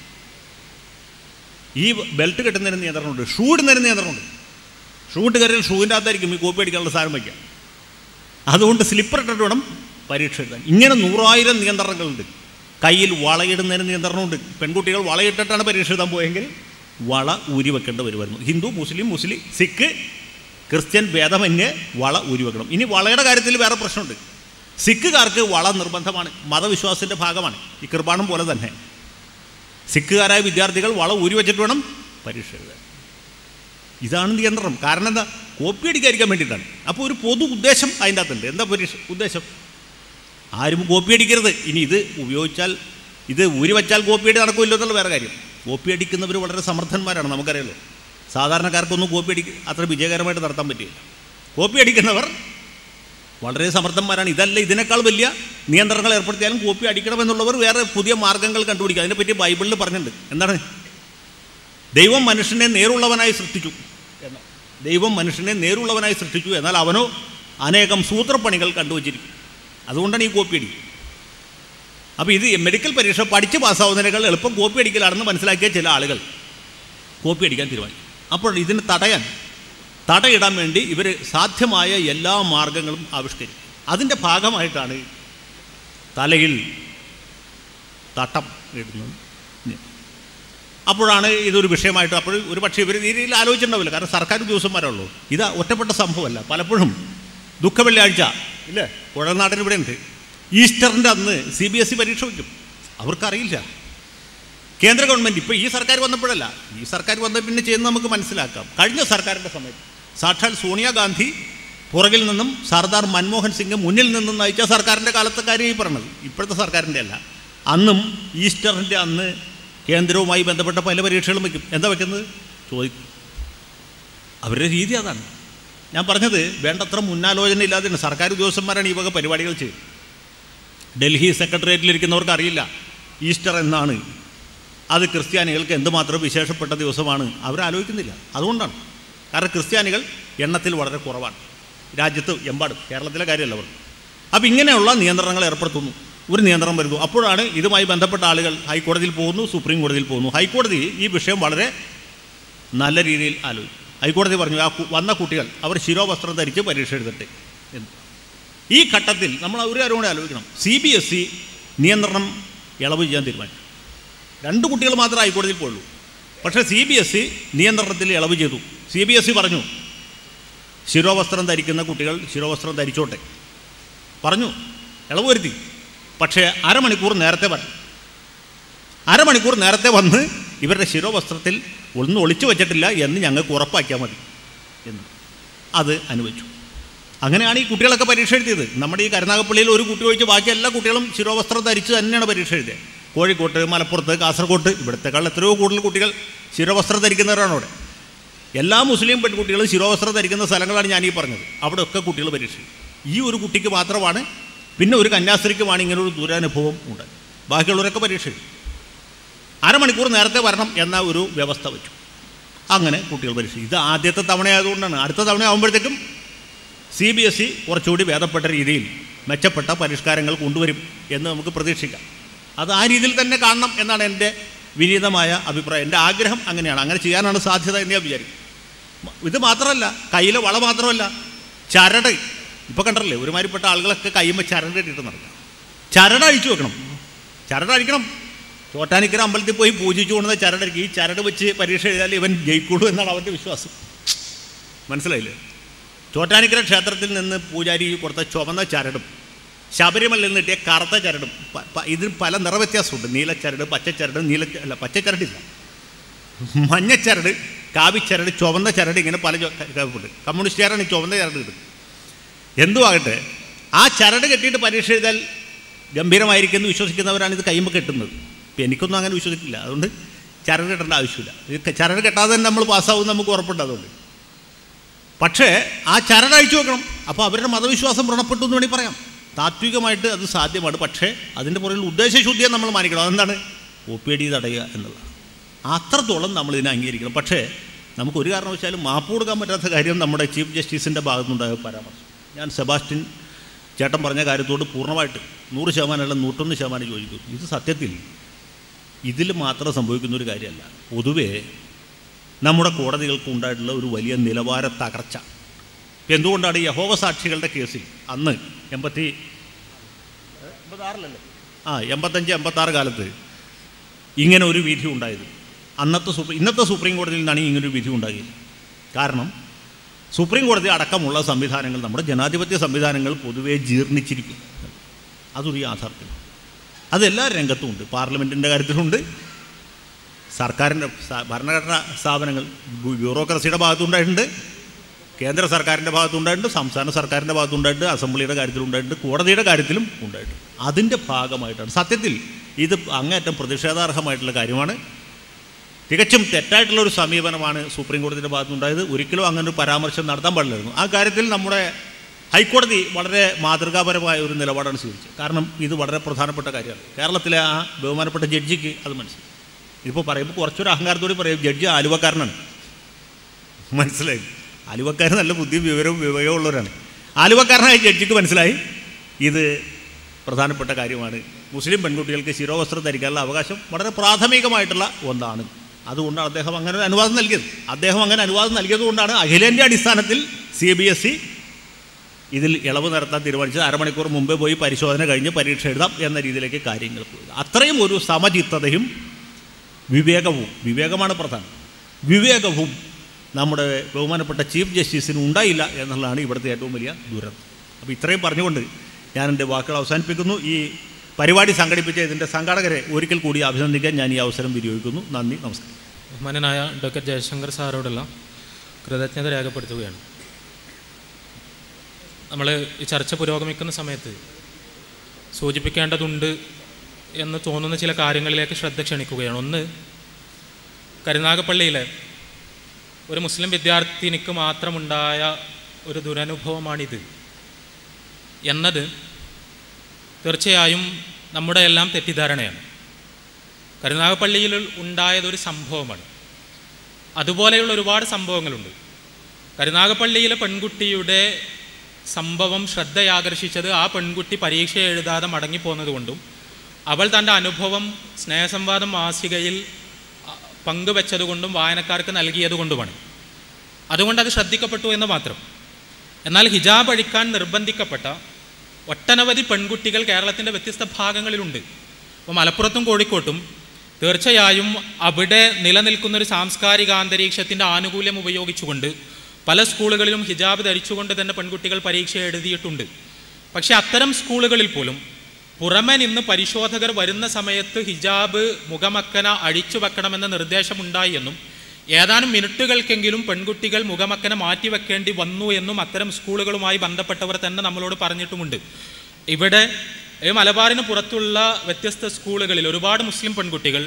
ഈ ബെൽറ്റ് കെട്ടുന്നതിന് നിയന്ത്രണമുണ്ട് ഷൂ ഇടുന്നതിന് നിയന്ത്രണമുണ്ട് ഷൂ ഇട്ട് കയറിയാൽ ഷൂവിൻ്റെ അകത്തായിരിക്കും ഈ കോപ്പി അടിക്കാനുള്ള സാധനം വയ്ക്കുക അതുകൊണ്ട് സ്ലിപ്പർ ഇട്ടിട്ട് വേണം പരീക്ഷ എഴുതാൻ ഇങ്ങനെ നൂറായിരം നിയന്ത്രണങ്ങളുണ്ട് കയ്യിൽ വളയിടുന്നതിന് നിയന്ത്രണമുണ്ട് പെൺകുട്ടികൾ വളയിട്ടിട്ടാണ് പരീക്ഷ എഴുതാൻ പോയെങ്കിൽ വള ഊരി വെക്കേണ്ടി വരുമായിരുന്നു ഹിന്ദു മുസ്ലിം മുസ്ലിം സിഖ് ക്രിസ്ത്യൻ ഭേദമന്യേ വള ഊരി വെക്കണം ഇനി വളയുടെ കാര്യത്തിൽ വേറെ പ്രശ്നമുണ്ട് സിഖുകാർക്ക് വള നിർബന്ധമാണ് മതവിശ്വാസത്തിൻ്റെ ഭാഗമാണ് ഈ കൃപാണം പോലെ തന്നെ സിഖുകാരായ വിദ്യാർത്ഥികൾ വള ഊരി വെച്ചിട്ട് വേണം പരീക്ഷ എഴുതാൻ ഇതാണ് നിയന്ത്രണം കാരണം എന്താ കോപ്പി അടിക്കാതിരിക്കാൻ വേണ്ടിയിട്ടാണ് അപ്പോൾ ഒരു പൊതു ഉദ്ദേശം അതിൻ്റെ അകത്തുണ്ട് എന്താ പരീക്ഷ ഉദ്ദേശം ആരും കോപ്പി അടിക്കരുത് ഇനി ഇത് ഉപയോഗിച്ചാൽ ഇത് ഊരി വച്ചാൽ കോപ്പി അടി നടക്കില്ലോ എന്നുള്ള വേറെ കാര്യം കോപ്പി അടിക്കുന്നവർ വളരെ സമർത്ഥന്മാരാണ് നമുക്കറിയാലോ സാധാരണക്കാർക്കൊന്നും കോപ്പി അടി അത്ര വിജയകരമായിട്ട് നടത്താൻ പറ്റില്ല കോപ്പി അടിക്കുന്നവർ വളരെ സമർത്ഥന്മാരാണ് ഇതല്ല ഇതിനേക്കാൾ വലിയ നിയന്ത്രണങ്ങൾ ഏർപ്പെടുത്തിയാലും കോപ്പി അടിക്കണമെന്നുള്ളവർ വേറെ പുതിയ മാർഗ്ഗങ്ങൾ കണ്ടുപിടിക്കുക അതിനെപ്പറ്റി ബൈബിളിൽ പറഞ്ഞിട്ടുണ്ട് എന്താണ് ദൈവം മനുഷ്യനെ നേരുള്ളവനായി സൃഷ്ടിച്ചു എന്ന് ദൈവം മനുഷ്യനെ നേരുള്ളവനായി സൃഷ്ടിച്ചു എന്നാൽ അവനോ അനേകം സൂത്രപ്പണികൾ കണ്ടുവച്ചിരിക്കും അതുകൊണ്ടാണ് ഈ കോപ്പി അടി അപ്പോൾ ഇത് മെഡിക്കൽ പരീക്ഷ പഠിച്ച് പാസ്സാവുന്നതിനേക്കാൾ എളുപ്പം കോപ്പി അടിക്കലാണെന്ന് മനസ്സിലാക്കിയ ചില ആളുകൾ കോപ്പി അടിക്കാൻ തീരുമാനിച്ചു അപ്പോൾ ഇതിന് തടയാൻ തടയിടാൻ വേണ്ടി ഇവർ സാധ്യമായ എല്ലാ മാർഗങ്ങളും ആവിഷ്കരിക്കും അതിൻ്റെ ഭാഗമായിട്ടാണ് തലയിൽ തട്ടം ഇടുന്നത് അപ്പോഴാണ് ഇതൊരു വിഷയമായിട്ട് അപ്പോൾ ഒരു പക്ഷേ ഇവർ ഈ രീതിയിൽ ആലോചിച്ചിട്ടുണ്ടാവില്ല കാരണം സർക്കാർ ഉദ്യോഗസ്ഥന്മാരുള്ളൂ ഇത് ഒറ്റപ്പെട്ട സംഭവമല്ല പലപ്പോഴും ദുഃഖ വെള്ളിയാഴ്ച ഇല്ലേ കുഴൽനാട്ടിന് ഇവിടെ ഉണ്ട് ഈസ്റ്ററിൻ്റെ അന്ന് സി ബി എസ് ഇ പരീക്ഷ വയ്ക്കും അവർക്കറിയില്ല കേന്ദ്ര ഗവൺമെൻറ് ഇപ്പോൾ ഈ സർക്കാർ വന്നപ്പോഴല്ല ഈ സർക്കാർ വന്ന പിന്നെ ചെയ്യുന്നത് നമുക്ക് മനസ്സിലാക്കാം കഴിഞ്ഞ സർക്കാരിൻ്റെ സമയത്ത് സാക്ഷാൽ സോണിയാഗാന്ധി പുറകിൽ നിന്നും സർദാർ മൻമോഹൻ സിംഗ് മുന്നിൽ നിന്നും നയിച്ച സർക്കാരിൻ്റെ കാലത്തെ കാര്യം ഈ പറഞ്ഞത് ഇപ്പോഴത്തെ സർക്കാരിൻ്റെ അല്ല അന്നും ഈസ്റ്ററിൻ്റെ അന്ന് കേന്ദ്രവുമായി ബന്ധപ്പെട്ട പല പരീക്ഷകളും വയ്ക്കും എന്താ വയ്ക്കുന്നത് ചോദിക്കും അവരുടെ രീതി അതാണ് ഞാൻ പറഞ്ഞത് വേണ്ടത്ര മുന്നാലോചന ഇല്ലാതെയാണ് സർക്കാർ ഉദ്യോഗസ്ഥന്മാരാണ് ഈ വക പരിപാടികൾ ചെയ്യുന്നത് ഡൽഹി സെക്രട്ടേറിയറ്റിലിരിക്കുന്നവർക്ക് അറിയില്ല ഈസ്റ്റർ എന്നാണ് അത് ക്രിസ്ത്യാനികൾക്ക് എന്തുമാത്രം വിശേഷപ്പെട്ട ദിവസമാണ് അവരാലോചിക്കുന്നില്ല അതുകൊണ്ടാണ് കാരണം ക്രിസ്ത്യാനികൾ എണ്ണത്തിൽ വളരെ കുറവാണ് രാജ്യത്ത് എമ്പാടും കേരളത്തിലെ കാര്യമല്ല അവർ അപ്പോൾ ഇങ്ങനെയുള്ള നിയന്ത്രണങ്ങൾ ഏർപ്പെടുത്തുന്നു ഒരു നിയന്ത്രണം വരുന്നു അപ്പോഴാണ് ഇതുമായി ബന്ധപ്പെട്ട ആളുകൾ ഹൈക്കോടതിയിൽ പോകുന്നു സുപ്രീം കോടതിയിൽ പോകുന്നു ഹൈക്കോടതി ഈ വിഷയം വളരെ നല്ല രീതിയിൽ ആലോചിച്ചു ഹൈക്കോടതി പറഞ്ഞു ആ കു- വന്ന കുട്ടികൾ അവർ ശിരോവസ്ത്രം ധരിച്ച് പരീക്ഷ എഴുതട്ടെ എന്ന് ഈ ഘട്ടത്തിൽ നമ്മൾ ഒരു കാര്യം കൂടെ ആലോചിക്കണം സി ബി എസ് ഇ നിയന്ത്രണം ഇളവ് ചെയ്യാൻ തീരുമാനിച്ചു രണ്ട് കുട്ടികൾ മാത്രമേ ഹൈക്കോടതിയിൽ പോയുള്ളൂ പക്ഷേ സി ബി എസ് ഇ നിയന്ത്രണത്തിൽ ഇളവ് ചെയ്തു സി ബി എസ് ഇ പറഞ്ഞു ശിരോവസ്ത്രം ധരിക്കുന്ന കുട്ടികൾ ശിരോവസ്ത്രം ധരിച്ചോട്ടെ പറഞ്ഞു ഇളവ് വരുത്തി പക്ഷേ അരമണിക്കൂർ നേരത്തെ പറഞ്ഞു അരമണിക്കൂർ നേരത്തെ വന്ന് ഇവരുടെ ശിരോവസ്ത്രത്തിൽ ഒന്നും ഒളിച്ചു വച്ചിട്ടില്ല എന്ന് ഞങ്ങൾക്ക് ഉറപ്പാക്കിയാൽ മതി എന്ന് അത് അനുവദിച്ചു അങ്ങനെയാണ് ഈ കുട്ടികളൊക്കെ പരീക്ഷ എഴുതിയത് നമ്മുടെ ഈ കരുനാഗപ്പള്ളിയിൽ ഒരു കുട്ടി ഒഴിച്ച് ബാക്കി എല്ലാ കുട്ടികളും ശിരോവസ്ത്രം ധരിച്ച് തന്നെയാണ് പരീക്ഷ എഴുതിയത് കോഴിക്കോട്ട് മലപ്പുറത്ത് കാസർഗോട്ട് ഇവിടുത്തെക്കാൾ എത്രയോ കൂടുതൽ കുട്ടികൾ ശിരോവസ്ത്രം ധരിക്കുന്നവരാണ് അവിടെ എല്ലാ മുസ്ലിം പെൺകുട്ടികളും ശിരോവസ്ത്രം ധരിക്കുന്ന സ്ഥലങ്ങളാണ് ഞാൻ ഈ പറഞ്ഞത് അവിടെയൊക്കെ കുട്ടികൾ പരീക്ഷ എഴുതി. ഈ ഒരു കുട്ടിക്ക് മാത്രമാണ് പിന്നെ ഒരു കന്യാസ്ത്രീക്കുമാണ് ഇങ്ങനെ ഒരു ദുരനുഭവം ഉണ്ട് ബാക്കിയുള്ളവരൊക്കെ പരീക്ഷ എഴുതി അരമണിക്കൂർ നേരത്തെ വരണം എന്ന ഒരു വ്യവസ്ഥ വെച്ചു അങ്ങനെ കുട്ടികൾ പരീക്ഷ ഇത് ആദ്യത്തെ തവണയായതുകൊണ്ടാണ് അടുത്ത തവണ ആകുമ്പോഴത്തേക്കും സി ബി എസ് ഇ കുറച്ചുകൂടി ഭേദപ്പെട്ട രീതിയിൽ മെച്ചപ്പെട്ട പരിഷ്കാരങ്ങൾ കൊണ്ടുവരും എന്ന് നമുക്ക് പ്രതീക്ഷിക്കാം അത് ആ രീതിയിൽ തന്നെ കാണണം എന്നാണ് എൻ്റെ വിനീതമായ അഭിപ്രായം എൻ്റെ ആഗ്രഹം അങ്ങനെയാണ് അങ്ങനെ ചെയ്യാനാണ് സാധ്യത എന്ന് ഞാൻ വിചാരിക്കും മ- ഇത് മാത്രമല്ല കയ്യിലെ വള മാത്രമല്ല ചരട് ഇപ്പോൾ കണ്ടല്ലേ ഒരുമാതിരിപ്പെട്ട ആളുകളൊക്കെ കയ്യുമ്പോൾ ചരട് ഇട്ടിട്ട് നടക്കാം ചരട് അഴിച്ചു വെക്കണം ചരട് അഴിക്കണം ചോട്ടാനിക്കര അമ്പലത്തിൽ പോയി പൂജിച്ചു കൊണ്ടുവന്ന ചരടടിക്കും ഈ ചരട് വെച്ച് പരീക്ഷ എഴുതിയാൽ ഇവൻ ജയിക്കുള്ളൂ എന്നാണ് അവൻ്റെ വിശ്വാസം മനസ്സിലായില്ലേ ചോറ്റാനിക്കര ക്ഷേത്രത്തിൽ നിന്ന് പൂജാരി കൊടുത്ത ചുവന്ന ചരടും ശബരിമലയിൽ നിന്ന് കിട്ടിയ കറുത്ത ചരടും പ- പ- ഇതിന് പല നിറവ്യത്യാസമുണ്ട് നീലച്ചരട് പച്ചച്ചരട് നീല അല്ല പച്ചച്ചരടില്ല മഞ്ഞച്ചരട് കാവിച്ചരട് ചുവന്ന ചരട് ഇങ്ങനെ പല ചൊ- ക- ഉണ്ട് കമ്മ്യൂണിസ്റ്റുകാരാണ് ഈ ചുവന്ന ചരട് കിട്ടുന്നത് എന്തുവാകട്ടെ ആ ചരട് കെട്ടിയിട്ട് പരീക്ഷ എഴുതാൽ ഗംഭീരമായിരിക്കുമെന്ന് വിശ്വസിക്കുന്നവരാണ് ഇത് കൈമ്പ് കെട്ടുന്നത് ഇപ്പം എനിക്കൊന്നും അങ്ങനെ വിശ്വസിക്കില്ല അതുകൊണ്ട് ചരട് കെട്ടേണ്ട ആവശ്യമില്ല ഇത് ചരട് കെട്ടാതെ തന്നെ നമ്മൾ പാസ്സാവും നമുക്ക് ഉറപ്പുണ്ട് അതുകൊണ്ട് പക്ഷേ ആ ചരട് അഴിച്ചു വെക്കണം അപ്പോൾ അവരുടെ മതവിശ്വാസം വ്രണപ്പെട്ടു എന്ന് വേണമെങ്കിൽ പറയാം താത്വികമായിട്ട് അത് സാധ്യമാണ് പക്ഷേ അതിൻ്റെ പുറകിൽ ഉദ്ദേശശുദ്ധിയെ നമ്മൾ മാനിക്കണം അതെന്താണ് ഒ പി ഡി തടയുക എന്നുള്ളത് അത്രത്തോളം നമ്മൾ ഇതിനെ അംഗീകരിക്കണം പക്ഷേ നമുക്ക് ഒരു കാരണവശാലും മാപ്പ് കൊടുക്കാൻ പറ്റാത്ത കാര്യം നമ്മുടെ ചീഫ് ജസ്റ്റിസിൻ്റെ ഭാഗത്തുനിന്നുണ്ടായ പരാമർശം ഞാൻ സെബാസ്റ്റ്യൻ ചേട്ടൻ പറഞ്ഞ കാര്യത്തോട് പൂർണ്ണമായിട്ട് നൂറ് ശതമാനമല്ല നൂറ്റൊന്ന് ശതമാനം യോജിക്കുന്നു ഇത് സത്യത്തിൽ ഇതിൽ മാത്രം സംഭവിക്കുന്ന ഒരു കാര്യമല്ല പൊതുവേ നമ്മുടെ കോടതികൾക്ക് ഉണ്ടായിട്ടുള്ള ഒരു വലിയ നിലവാര തകർച്ച ഇപ്പം എന്തുകൊണ്ടാണ് ഈ യഹോവ സാക്ഷികളുടെ കേസിൽ അന്ന് എൺപത്തി എൺപത്താറിലല്ലേ ആ എൺപത്തഞ്ച് എൺപത്താറ് കാലത്ത് ഇങ്ങനെ ഒരു വിധി ഉണ്ടായത് അന്നത്തെ സുപ്രീം ഇന്നത്തെ സുപ്രീം കോടതിയിൽ നിന്നാണ് ഇങ്ങനൊരു വിധി ഉണ്ടാകിയത് കാരണം സുപ്രീം കോടതി അടക്കമുള്ള സംവിധാനങ്ങൾ നമ്മുടെ ജനാധിപത്യ സംവിധാനങ്ങൾ പൊതുവേ ജീർണിച്ചിരിക്കും അതൊരു യാഥാർത്ഥ്യം അത് എല്ലാ രംഗത്തും ഉണ്ട് പാർലമെൻറ്റിൻ്റെ കാര്യത്തിലുണ്ട് സർക്കാരിൻ്റെ സ- ഭരണഘടനാ സ്ഥാപനങ്ങൾ ബ്യൂ- ബ്യൂറോക്രസിയുടെ ഭാഗത്തുണ്ടായിട്ടുണ്ട് കേന്ദ്ര സർക്കാരിൻ്റെ ഭാഗത്തുണ്ടായിട്ടുണ്ട് സംസ്ഥാന സർക്കാരിൻ്റെ ഭാഗത്തുണ്ടായിട്ടുണ്ട് അസംബ്ലിയുടെ കാര്യത്തിലുണ്ടായിട്ടുണ്ട് കോടതിയുടെ കാര്യത്തിലും ഉണ്ടായിട്ടുണ്ട് അതിൻ്റെ ഭാഗമായിട്ടാണ് സത്യത്തിൽ ഇത് അങ്ങേയറ്റം പ്രതിഷേധാർഹമായിട്ടുള്ള കാര്യമാണ് തികച്ചും തെറ്റായിട്ടുള്ള ഒരു സമീപനമാണ് സുപ്രീം കോടതിയുടെ ഭാഗത്തുനിന്നുണ്ടായത് ഒരിക്കലും അങ്ങനെ ഒരു പരാമർശം നടത്താൻ പാടില്ലായിരുന്നു ആ കാര്യത്തിൽ നമ്മുടെ ഹൈക്കോടതി വളരെ മാതൃകാപരമായ ഒരു നിലപാടാണ് സ്വീകരിച്ചത് കാരണം ഇത് വളരെ പ്രധാനപ്പെട്ട കാര്യമാണ് കേരളത്തിലെ ആ ബഹുമാനപ്പെട്ട ജഡ്ജിക്ക് അത് മനസ്സിലായി ഇതിപ്പോൾ പറയുമ്പോൾ കുറച്ചൊരു അഹങ്കാരത്തോടെ പറയും ജഡ്ജി ആലുവക്കാരനാണ് മനസ്സിലായി ആലുവക്കാരൻ നല്ല ബുദ്ധിയും വിവരവും വിവേകവും ഉള്ളവരാണ് ആലുവക്കാരനായ ജഡ്ജിക്ക് മനസ്സിലായി ഇത് പ്രധാനപ്പെട്ട കാര്യമാണ് മുസ്ലിം പെൺകുട്ടികൾക്ക് ശിരോവസ്ത്രം ധരിക്കാനുള്ള അവകാശം വളരെ പ്രാഥമികമായിട്ടുള്ള ഒന്നാണ് അതുകൊണ്ടാണ് അദ്ദേഹം അങ്ങനെ ഒരു അനുവാദം നൽകിയത് അദ്ദേഹം അങ്ങനെ അനുവാദം നൽകിയത് കൊണ്ടാണ് അഖിലേന്ത്യാ അടിസ്ഥാനത്തിൽ സി ബി എസ് ഇ ഇതിൽ ഇളവ് നടത്താൻ തീരുമാനിച്ചത് അരമണിക്കൂർ മുമ്പേ പോയി പരിശോധന കഴിഞ്ഞ് പരീക്ഷ എഴുതാം എന്ന രീതിയിലേക്ക് കാര്യങ്ങൾ പോയി അത്രയും ഒരു സമചിത്തതയും വിവേകവും വിവേകമാണ് പ്രധാനം വിവേകവും നമ്മുടെ ബഹുമാനപ്പെട്ട ചീഫ് ജസ്റ്റിസിന് ഉണ്ടായില്ല എന്നുള്ളതാണ് ഇവിടുത്തെ ഏറ്റവും വലിയ ദുരന്തം അപ്പോൾ ഇത്രയും പറഞ്ഞുകൊണ്ട് ഞാൻ എൻ്റെ വാക്കുകൾ അവസാനിപ്പിക്കുന്നു ഈ പരിപാടി സംഘടിപ്പിച്ച ഇതിൻ്റെ സംഘാടകരെ ഒരിക്കൽ കൂടി അഭിനന്ദിക്കാൻ ഞാൻ ഈ അവസരം വിനിയോഗിക്കുന്നു നന്ദി നമസ്കാരം ബഹുമാനനായ ഡോക്ടർ ജയശങ്കർ സാറോടുള്ള കൃതജ്ഞത രേഖപ്പെടുത്തുകയാണ് നമ്മൾ ഈ ചർച്ച പുരോഗമിക്കുന്ന സമയത്ത് സൂചിപ്പിക്കേണ്ടതുണ്ട് എന്ന് തോന്നുന്ന ചില കാര്യങ്ങളിലേക്ക് ശ്രദ്ധ ക്ഷണിക്കുകയാണ് ഒന്ന് കരുനാഗപ്പള്ളിയിലെ ഒരു മുസ്ലിം വിദ്യാർത്ഥിനിക്ക് മാത്രമുണ്ടായ ഒരു ദുരനുഭവമാണിത് എന്നത് തീർച്ചയായും നമ്മുടെ എല്ലാം തെറ്റിദ്ധാരണയാണ് കരുനാഗപ്പള്ളിയിൽ ഉണ്ടായതൊരു സംഭവമാണ് അതുപോലെയുള്ള ഒരുപാട് സംഭവങ്ങളുണ്ട് കരുനാഗപ്പള്ളിയിലെ പെൺകുട്ടിയുടെ സംഭവം ശ്രദ്ധയാകർഷിച്ചത് ആ പെൺകുട്ടി പരീക്ഷ എഴുതാതെ മടങ്ങിപ്പോകുന്നത് കൊണ്ടും അവൾ തൻ്റെ അനുഭവം സ്നേഹസംവാദം മാസികയിൽ അ, പങ്കുവെച്ചതുകൊണ്ടും വായനക്കാർക്ക് നൽകിയതുകൊണ്ടുമാണ് അതുകൊണ്ട് അത് ശ്രദ്ധിക്കപ്പെട്ടു എന്ന് മാത്രം എന്നാൽ ഹിജാബ് അഴിക്കാൻ നിർബന്ധിക്കപ്പെട്ട ഒട്ടനവധി പെൺകുട്ടികൾ കേരളത്തിൻ്റെ വ്യത്യസ്ത ഭാഗങ്ങളിലുണ്ട് അപ്പോൾ മലപ്പുറത്തും കോഴിക്കോട്ടും തീർച്ചയായും അവിടെ നിലനിൽക്കുന്ന ഒരു സാംസ്കാരിക അന്തരീക്ഷത്തിൻ്റെ ആനുകൂല്യം ഉപയോഗിച്ചുകൊണ്ട് പല സ്കൂളുകളിലും ഹിജാബ് ധരിച്ചുകൊണ്ട് തന്നെ പെൺകുട്ടികൾ പരീക്ഷ എഴുതിയിട്ടുണ്ട് പക്ഷേ അത്തരം സ്കൂളുകളിൽ പോലും പുറമെ നിന്ന് പരിശോധകർ വരുന്ന സമയത്ത് ഹിജാബ് മുഖമക്കന അഴിച്ചു വെക്കണമെന്ന നിർദ്ദേശമുണ്ടായി എന്നും ഏതാനും മിനിറ്റുകൾക്കെങ്കിലും പെൺകുട്ടികൾ മുഖമക്കന മാറ്റിവെക്കേണ്ടി വന്നു എന്നും അത്തരം സ്കൂളുകളുമായി ബന്ധപ്പെട്ടവർ തന്നെ നമ്മളോട് പറഞ്ഞിട്ടുമുണ്ട് ഇവിടെ ഈ മലബാറിന് പുറത്തുള്ള വ്യത്യസ്ത സ്കൂളുകളിൽ ഒരുപാട് മുസ്ലിം പെൺകുട്ടികൾ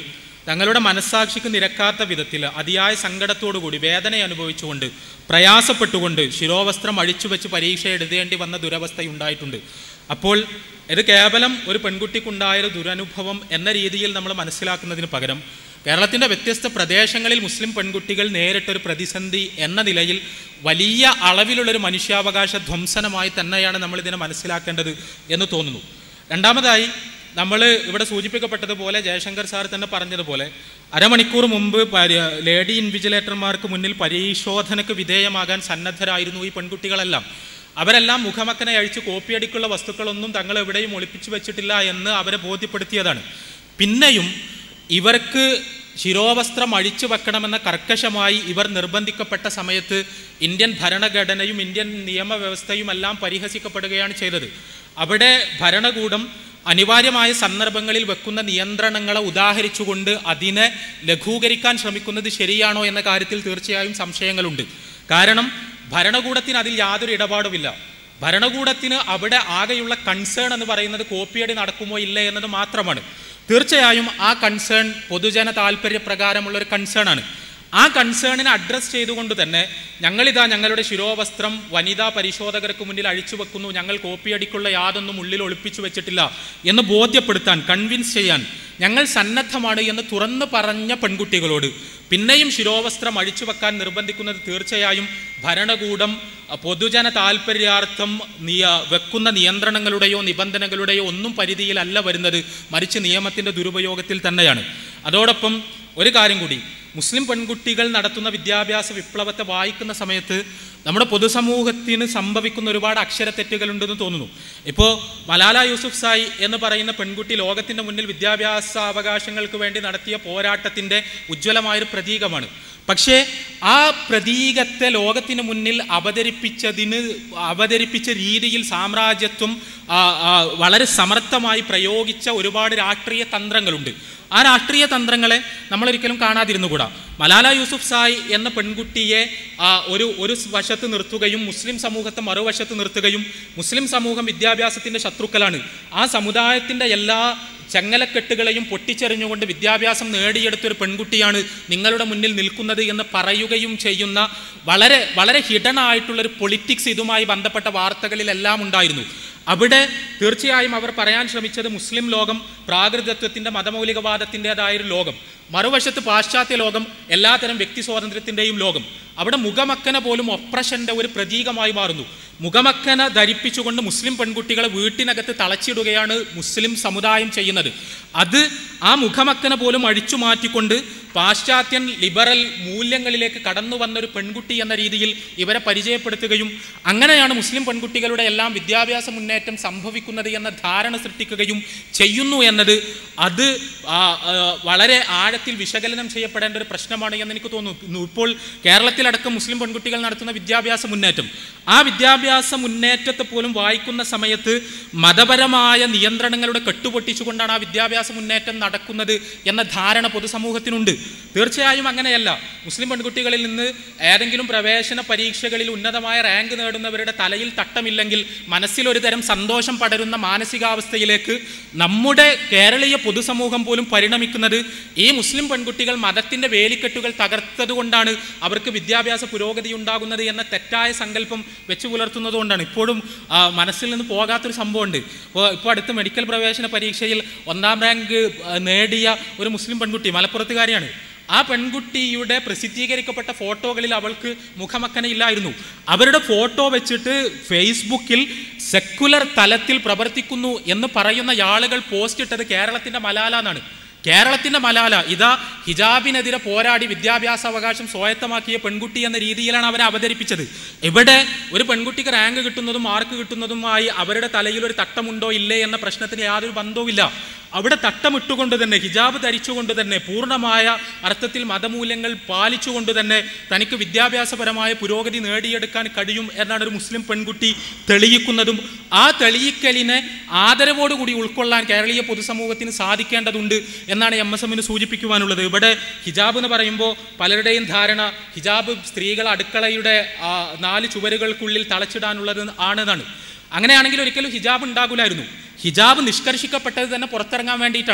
തങ്ങളുടെ മനസ്സാക്ഷിക്ക് നിരക്കാത്ത വിധത്തിൽ അതിയായ സങ്കടത്തോടുകൂടി വേദന അനുഭവിച്ചുകൊണ്ട് പ്രയാസപ്പെട്ടുകൊണ്ട് ശിരോവസ്ത്രം അഴിച്ചു വെച്ച് പരീക്ഷ എഴുതേണ്ടി വന്ന ദുരവസ്ഥയുണ്ടായിട്ടുണ്ട് അപ്പോൾ ഇത് കേവലം ഒരു പെൺകുട്ടിക്കുണ്ടായ ഒരു ദുരനുഭവം എന്ന രീതിയിൽ നമ്മൾ മനസ്സിലാക്കുന്നതിന് പകരം കേരളത്തിൻ്റെ വ്യത്യസ്ത പ്രദേശങ്ങളിൽ മുസ്ലിം പെൺകുട്ടികൾ നേരിട്ടൊരു പ്രതിസന്ധി എന്ന നിലയിൽ വലിയ അളവിലുള്ളൊരു മനുഷ്യാവകാശ ധ്വംസനമായി തന്നെയാണ് നമ്മൾ ഇതിനെ മനസ്സിലാക്കേണ്ടത് എന്ന് തോന്നുന്നു രണ്ടാമതായി നമ്മൾ ഇവിടെ സൂചിപ്പിക്കപ്പെട്ടതുപോലെ ജയശങ്കർ സാർ തന്നെ പറഞ്ഞതുപോലെ അരമണിക്കൂർ മുമ്പ് പരി- ലേഡി ഇൻവിജിലേറ്റർമാർക്ക് മുന്നിൽ പരിശോധനയ്ക്ക് വിധേയമാകാൻ സന്നദ്ധരായിരുന്നു ഈ പെൺകുട്ടികളെല്ലാം അവരെല്ലാം മുഖമക്കനെ അഴിച്ച് കോപ്പിയടിക്കുള്ള വസ്തുക്കളൊന്നും തങ്ങൾ എവിടെയും ഒളിപ്പിച്ചു വെച്ചിട്ടില്ല എന്ന് അവരെ ബോധ്യപ്പെടുത്തിയതാണ് പിന്നെയും ഇവർക്ക് ശിരോവസ്ത്രം അഴിച്ചു വെക്കണമെന്ന കർക്കശമായി ഇവർ നിർബന്ധിക്കപ്പെട്ട സമയത്ത് ഇന്ത്യൻ ഭരണഘടനയും ഇന്ത്യൻ നിയമവ്യവസ്ഥയും എല്ലാം പരിഹസിക്കപ്പെടുകയാണ് ചെയ്തത് അവിടെ ഭരണകൂടം അനിവാര്യമായ സന്ദർഭങ്ങളിൽ വെക്കുന്ന നിയന്ത്രണങ്ങളെ ഉദാഹരിച്ചുകൊണ്ട് അതിനെ ലഘൂകരിക്കാൻ ശ്രമിക്കുന്നത് ശരിയാണോ എന്ന കാര്യത്തിൽ തീർച്ചയായും സംശയങ്ങളുണ്ട് കാരണം ഭരണകൂടത്തിന് അതിൽ യാതൊരു ഇടപാടുമില്ല ഭരണകൂടത്തിന് അവിടെ ആകെയുള്ള കൺസേൺ എന്ന് പറയുന്നത് കോപ്പിയടി നടക്കുമോ ഇല്ലേ എന്നത് മാത്രമാണ് തീർച്ചയായും ആ കൺസേൺ പൊതുജന താല്പര്യപ്രകാരമുള്ള ഒരു കൺസേൺ ആണ് ആ കൺസേണിനെ അഡ്രസ്സ് ചെയ്തുകൊണ്ട് തന്നെ ഞങ്ങളിതാ ഞങ്ങളുടെ ശിരോവസ്ത്രം വനിതാ പരിശോധകർക്ക് മുന്നിൽ അഴിച്ചു വെക്കുന്നു ഞങ്ങൾ കോപ്പിയടിക്കുള്ള യാതൊന്നും ഉള്ളിൽ ഒളിപ്പിച്ചു വെച്ചിട്ടില്ല എന്ന് ബോധ്യപ്പെടുത്താൻ കൺവിൻസ് ചെയ്യാൻ ഞങ്ങൾ സന്നദ്ധമാണ് എന്ന് തുറന്നു പറഞ്ഞ പെൺകുട്ടികളോട് പിന്നെയും ശിരോവസ്ത്രം അഴിച്ചു വെക്കാൻ നിർബന്ധിക്കുന്നത് തീർച്ചയായും ഭരണകൂടം അഹ്, പൊതുജന താല്പര്യാർത്ഥം നിയ വെക്കുന്ന നിയന്ത്രണങ്ങളുടെയോ നിബന്ധനകളുടെയോ ഒന്നും പരിധിയിലല്ല വരുന്നത് മറിച്ച് നിയമത്തിൻ്റെ ദുരുപയോഗത്തിൽ തന്നെയാണ് അതോടൊപ്പം ഒരു കാര്യം കൂടി മുസ്ലിം പെൺകുട്ടികൾ നടത്തുന്ന വിദ്യാഭ്യാസ വിപ്ലവത്തെ വായിക്കുന്ന സമയത്ത് നമ്മുടെ പൊതുസമൂഹത്തിന് സംഭവിക്കുന്ന ഒരുപാട് അക്ഷരത്തെറ്റുകളുണ്ടെന്ന് തോന്നുന്നു ഇപ്പോൾ മലാല യൂസുഫ് സായി എന്ന് പറയുന്ന പെൺകുട്ടി ലോകത്തിൻ്റെ മുന്നിൽ വിദ്യാഭ്യാസ അവകാശങ്ങൾക്ക് വേണ്ടി നടത്തിയ പോരാട്ടത്തിൻ്റെ ഉജ്ജ്വലമായൊരു പ്രതീകമാണ് പക്ഷേ ആ പ്രതീകത്തെ ലോകത്തിന് മുന്നിൽ അവതരിപ്പിച്ചതിന് അവതരിപ്പിച്ച രീതിയിൽ സാമ്രാജ്യത്വം ആ, ആ, വളരെ സമർത്ഥമായി പ്രയോഗിച്ച ഒരുപാട് രാഷ്ട്രീയ തന്ത്രങ്ങളുണ്ട് ആ രാഷ്ട്രീയ തന്ത്രങ്ങളെ നമ്മളൊരിക്കലും കാണാതിരുന്നുകൂടാ മലാല യൂസുഫ് സായ് എന്ന പെൺകുട്ടിയെ ആ, ഒരു ഒരു വശത്ത് നിർത്തുകയും മുസ്ലിം സമൂഹത്തെ മറുവശത്ത് നിർത്തുകയും മുസ്ലിം സമൂഹം വിദ്യാഭ്യാസത്തിൻ്റെ ശത്രുക്കളാണ് ആ സമുദായത്തിൻ്റെ എല്ലാ ചങ്ങലക്കെട്ടുകളെയും പൊട്ടിച്ചെറിഞ്ഞുകൊണ്ട് വിദ്യാഭ്യാസം നേടിയെടുത്തൊരു പെൺകുട്ടിയാണ് നിങ്ങളുടെ മുന്നിൽ നിൽക്കുന്നത് എന്ന് പറയുകയും ചെയ്യുന്ന വളരെ വളരെ ഹിഡൻ ആയിട്ടുള്ളൊരു പൊളിറ്റിക്സ് ഇതുമായി ബന്ധപ്പെട്ട വാർത്തകളിലെല്ലാം ഉണ്ടായിരുന്നു അവിടെ തീർച്ചയായും അവർ പറയാൻ ശ്രമിച്ചത് മുസ്ലിം ലോകം പ്രാകൃതത്വത്തിൻ്റെ മതമൗലികവാദത്തിൻ്റെതായൊരു ലോകം മറുവശത്ത് പാശ്ചാത്യ ലോകം എല്ലാത്തരം വ്യക്തി സ്വാതന്ത്ര്യത്തിൻ്റെയും ലോകം അവിടെ മുഖമക്കന പോലും ഒപ്രഷൻ്റെ ഒരു പ്രതീകമായി മാറുന്നു മുഖമക്കന ധരിപ്പിച്ചുകൊണ്ട് മുസ്ലിം പെൺകുട്ടികളെ വീട്ടിനകത്ത് തളച്ചിടുകയാണ് മുസ്ലിം സമുദായം ചെയ്യുന്നത് അത് ആ മുഖമക്കന പോലും അഴിച്ചു മാറ്റിക്കൊണ്ട് പാശ്ചാത്യൻ ലിബറൽ മൂല്യങ്ങളിലേക്ക് കടന്നു വന്നൊരു പെൺകുട്ടി എന്ന രീതിയിൽ ഇവരെ പരിചയപ്പെടുത്തുകയും അങ്ങനെയാണ് മുസ്ലിം പെൺകുട്ടികളുടെ എല്ലാം വിദ്യാഭ്യാസ മുന്നേറ്റം സംഭവിക്കുന്നത് എന്ന ധാരണ സൃഷ്ടിക്കുകയും ചെയ്യുന്നു എന്നത് അത് ആ, ആ, വളരെ ആഴത്തിൽ വിശകലനം ചെയ്യപ്പെടേണ്ട ഒരു പ്രശ്നമാണ് എന്ന് എനിക്ക് തോന്നുന്നു ഇപ്പോൾ കേരളത്തിലടക്കം മുസ്ലിം പെൺകുട്ടികൾ നടത്തുന്ന വിദ്യാഭ്യാസ മുന്നേറ്റം ആ വിദ്യാഭ്യാസ മുന്നേറ്റത്തെ പോലും വായിക്കുന്ന സമയത്ത് മതപരമായ നിയന്ത്രണങ്ങളുടെ കെട്ടുപൊട്ടിച്ചുകൊണ്ടാണ് ആ വിദ്യാഭ്യാസ മുന്നേറ്റം നടക്കുന്നത് എന്ന ധാരണ പൊതുസമൂഹത്തിനുണ്ട് തീർച്ചയായും അങ്ങനെയല്ല മുസ്ലിം പെൺകുട്ടികളിൽ നിന്ന് ഏതെങ്കിലും പ്രവേശന പരീക്ഷകളിൽ ഉന്നതമായ റാങ്ക് നേടുന്നവരുടെ തലയിൽ തട്ടമില്ലെങ്കിൽ മനസ്സിൽ ഒരു തരം സന്തോഷം പടരുന്ന മാനസികാവസ്ഥയിലേക്ക് നമ്മുടെ കേരളീയ പൊതുസമൂഹം പോലും പരിണമിക്കുന്നത് ഈ മുസ്ലിം പെൺകുട്ടികൾ മതത്തിൻ്റെ വേലിക്കെട്ടുകൾ തകർത്തതുകൊണ്ടാണ് അവർക്ക് വിദ്യാഭ്യാസ പുരോഗതി ഉണ്ടാകുന്നത് എന്ന തെറ്റായ സങ്കല്പം വെച്ച് പുലർത്തുന്നത് കൊണ്ടാണ് ഇപ്പോഴും ആ, മനസ്സിൽ നിന്ന് പോകാത്തൊരു സംഭവമുണ്ട് ഇപ്പോൾ ഇപ്പോൾ അടുത്ത് മെഡിക്കൽ പ്രവേശന പരീക്ഷയിൽ ഒന്നാം റാങ്ക് ആ, നേടിയ ഒരു മുസ്ലിം പെൺകുട്ടി മലപ്പുറത്തുകാരിയാണ് ആ പെൺകുട്ടിയുടെ പ്രസിദ്ധീകരിക്കപ്പെട്ട ഫോട്ടോകളിൽ അവൾക്ക് മുഖമക്കനയില്ലായിരുന്നു അവരുടെ ഫോട്ടോ വെച്ചിട്ട് ഫേസ്ബുക്കിൽ സെക്കുലർ തലത്തിൽ പ്രവർത്തിക്കുന്നു എന്ന് പറയുന്ന ആളുകൾ പോസ്റ്റ് ഇട്ടത് കേരളത്തിൻ്റെ മലാല എന്നാണ് കേരളത്തിൻ്റെ മലാല ഇതാ ഹിജാബിനെതിരെ പോരാടി വിദ്യാഭ്യാസ അവകാശം സ്വായത്തമാക്കിയ പെൺകുട്ടി എന്ന രീതിയിലാണ് അവരെ അവതരിപ്പിച്ചത് ഇവിടെ ഒരു പെൺകുട്ടിക്ക് റാങ്ക് കിട്ടുന്നതും മാർക്ക് കിട്ടുന്നതുമായി അവരുടെ തലയിൽ ഒരു തട്ടമുണ്ടോ ഇല്ലേ എന്ന പ്രശ്നത്തിന് യാതൊരു ബന്ധവുമില്ല അവിടെ തട്ടമിട്ടുകൊണ്ട് തന്നെ ഹിജാബ് ധരിച്ചുകൊണ്ട് തന്നെ പൂർണ്ണമായ അർത്ഥത്തിൽ മതമൂല്യങ്ങൾ പാലിച്ചുകൊണ്ട് തന്നെ തനിക്ക് വിദ്യാഭ്യാസപരമായ പുരോഗതി നേടിയെടുക്കാൻ കഴിയും എന്നാണ് ഒരു മുസ്ലിം പെൺകുട്ടി തെളിയിക്കുന്നതും ആ തെളിയിക്കലിനെ ആദരവോടുകൂടി ഉൾക്കൊള്ളാൻ കേരളീയ പൊതുസമൂഹത്തിന് സാധിക്കേണ്ടതുണ്ട് എന്നാണ് എം എസ് എമ്മിന് സൂചിപ്പിക്കുവാനുള്ളത് ഇവിടെ ഹിജാബ് എന്ന് പറയുമ്പോൾ പലരുടെയും ധാരണ ഹിജാബ് സ്ത്രീകൾ അടുക്കളയുടെ ആ, നാല് ചുവരുകൾക്കുള്ളിൽ തളച്ചിടാനുള്ളത് ആണെന്നാണ് അങ്ങനെയാണെങ്കിൽ ഒരിക്കലും ഹിജാബ് ഉണ്ടാകില്ലായിരുന്നു ഹിജാബ് നിഷ്കർഷിക്കപ്പെട്ടത് തന്നെ പുറത്തിറങ്ങാൻ വേണ്ടിയിട്ടാണ്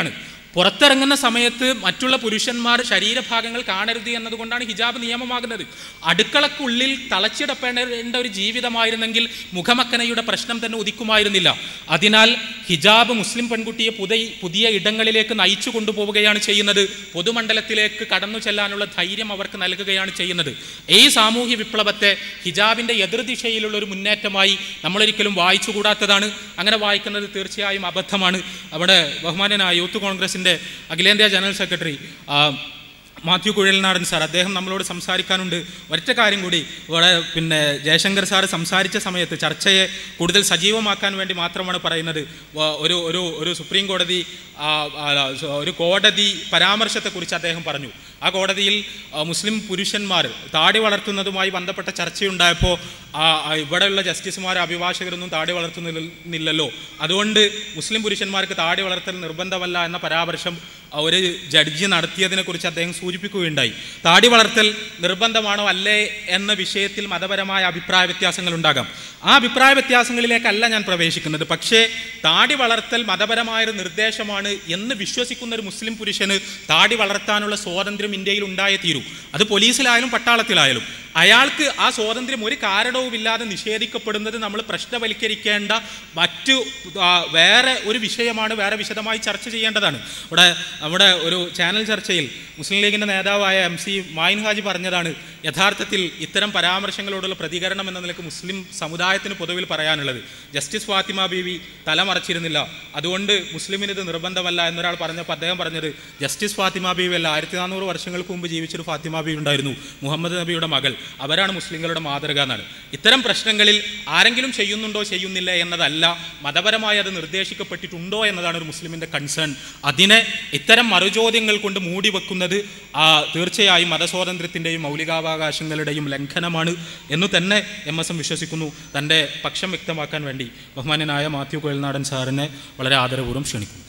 പുറത്തിറങ്ങുന്ന സമയത്ത് മറ്റുള്ള പുരുഷന്മാർ ശരീരഭാഗങ്ങൾ കാണരുത് എന്നതുകൊണ്ടാണ് ഹിജാബ് നിയമമാകുന്നത് അടുക്കളക്കുള്ളിൽ തളച്ചിടപ്പെടേണ്ട ഒരു ജീവിതമായിരുന്നെങ്കിൽ മുഖമക്കനയുടെ പ്രശ്നം തന്നെ ഉദിക്കുമായിരുന്നില്ല അതിനാൽ ഹിജാബ് മുസ്ലിം പെൺകുട്ടിയെ പുതിയ പുതിയ ഇടങ്ങളിലേക്ക് നയിച്ചു കൊണ്ടുപോവുകയാണ് ചെയ്യുന്നത് പൊതുമണ്ഡലത്തിലേക്ക് കടന്നു ചെല്ലാനുള്ള ധൈര്യം അവർക്ക് നൽകുകയാണ് ചെയ്യുന്നത് ഈ സാമൂഹ്യ വിപ്ലവത്തെ ഹിജാബിൻ്റെ എതിർദിശയിലുള്ള ഒരു മുന്നേറ്റമായി നമ്മളൊരിക്കലും വായിച്ചുകൂടാത്തതാണ് അങ്ങനെ വായിക്കുന്നത് തീർച്ചയായും അബദ്ധമാണ് അവിടെ ബഹുമാനനായ യൂത്ത് കോൺഗ്രസിൻ്റെ അഖിലേന്ത്യാ ജനറൽ സെക്രട്ടറി ആ, മാത്യു കുഴൽനാടൻ സാർ അദ്ദേഹം നമ്മളോട് സംസാരിക്കാനുണ്ട് ഒറ്റ കാര്യം കൂടി ഇവിടെ പിന്നെ ജയശങ്കർ സാർ സംസാരിച്ച സമയത്ത് ചർച്ചയെ കൂടുതൽ സജീവമാക്കാൻ വേണ്ടി മാത്രമാണ് പറയുന്നത് വ- ഒരു ഒരു ഒരു സുപ്രീം കോടതി ആ, ആ, ഒരു കോടതി പരാമർശത്തെക്കുറിച്ച് അദ്ദേഹം പറഞ്ഞു ആ കോടതിയിൽ ആ, മുസ്ലിം പുരുഷന്മാർ താടി വളർത്തുന്നതുമായി ബന്ധപ്പെട്ട ചർച്ചയുണ്ടായപ്പോൾ ആ, ആ, ഇവിടെയുള്ള ജസ്റ്റിസുമാർ അഭിഭാഷകരൊന്നും താടി വളർത്തുന്നില്ലല്ലോ അതുകൊണ്ട് മുസ്ലിം പുരുഷന്മാർക്ക് താടി വളർത്തൽ നിർബന്ധമല്ല എന്ന പരാമർശം ആ, ഒരു ജഡ്ജി നടത്തിയതിനെ കുറിച്ച് അദ്ദേഹം സൂചിപ്പിക്കുകയുണ്ടായി താടി വളർത്തൽ നിർബന്ധമാണോ അല്ലേ എന്ന വിഷയത്തിൽ മതപരമായ അഭിപ്രായ വ്യത്യാസങ്ങൾ ഉണ്ടാകാം ആ അഭിപ്രായ വ്യത്യാസങ്ങളിലേക്കല്ല ഞാൻ പ്രവേശിക്കുന്നത് പക്ഷേ താടി വളർത്തൽ മതപരമായൊരു നിർദ്ദേശമാണ് എന്ന് വിശ്വസിക്കുന്ന ഒരു മുസ്ലിം പുരുഷന് താടി വളർത്താനുള്ള സ്വാതന്ത്ര്യം ഇന്ത്യയിൽ ഉണ്ടായേ തീരൂ അത് പോലീസിലായാലും പട്ടാളത്തിലായാലും അയാൾക്ക് ആ സ്വാതന്ത്ര്യം ഒരു കാരണവുമില്ലാതെ നിഷേധിക്കപ്പെടുന്നത് നമ്മൾ പ്രശ്നവൽക്കരിക്കേണ്ട മറ്റു ആ, വേറെ ഒരു വിഷയമാണ് വേറെ വിശദമായി ചർച്ച ചെയ്യേണ്ടതാണ് ഇവിടെ നമ്മുടെ ഒരു ചാനൽ ചർച്ചയിൽ മുസ്ലിം ലീഗിൻ്റെ നേതാവായ എം സി മായിൻ ഹാജി പറഞ്ഞതാണ് യഥാർത്ഥത്തിൽ ഇത്തരം പരാമർശങ്ങളോടുള്ള പ്രതികരണം എന്ന നിലക്ക് മുസ്ലിം സമുദായത്തിന് പൊതുവിൽ പറയാനുള്ളത് ജസ്റ്റിസ് ഫാത്തിമ ബീവി തലമറച്ചിരുന്നില്ല അതുകൊണ്ട് മുസ്ലിമിന് ഇത് നിർബന്ധമല്ല എന്നൊരാൾ പറഞ്ഞപ്പോൾ അദ്ദേഹം പറഞ്ഞത് ജസ്റ്റിസ് ഫാത്തിമ ബീവി അല്ല ആയിരത്തി നാനൂറ് വർഷങ്ങൾക്ക് മുമ്പ് ജീവിച്ചൊരു ഫാത്തിമ ബീവി ഉണ്ടായിരുന്നു മുഹമ്മദ് നബിയുടെ മകൾ അവരാണ് മുസ്ലിങ്ങളുടെ മാതൃക എന്നാണ് ഇത്തരം പ്രശ്നങ്ങളിൽ ആരെങ്കിലും ചെയ്യുന്നുണ്ടോ ചെയ്യുന്നില്ല എന്നതല്ല മതപരമായി അത് നിർദ്ദേശിക്കപ്പെട്ടിട്ടുണ്ടോ എന്നതാണ് ഒരു മുസ്ലിമിൻ്റെ കൺസേൺ അതിനെ ഇത്തരം മറുചോദ്യങ്ങൾ കൊണ്ട് മൂടി വെക്കുന്നത് ആ, തീർച്ചയായും മതസ്വാതന്ത്ര്യത്തിൻ്റെയും മൗലികാവകാശങ്ങളുടെയും ലംഘനമാണ് എന്ന് തന്നെ എം എസ് എം വിശ്വസിക്കുന്നു തൻ്റെ പക്ഷം വ്യക്തമാക്കാൻ വേണ്ടി ബഹുമാനനായ മാത്യു കോയൽനാടൻ സാറിനെ വളരെ ആദരപൂർവ്വം ക്ഷണിക്കുന്നു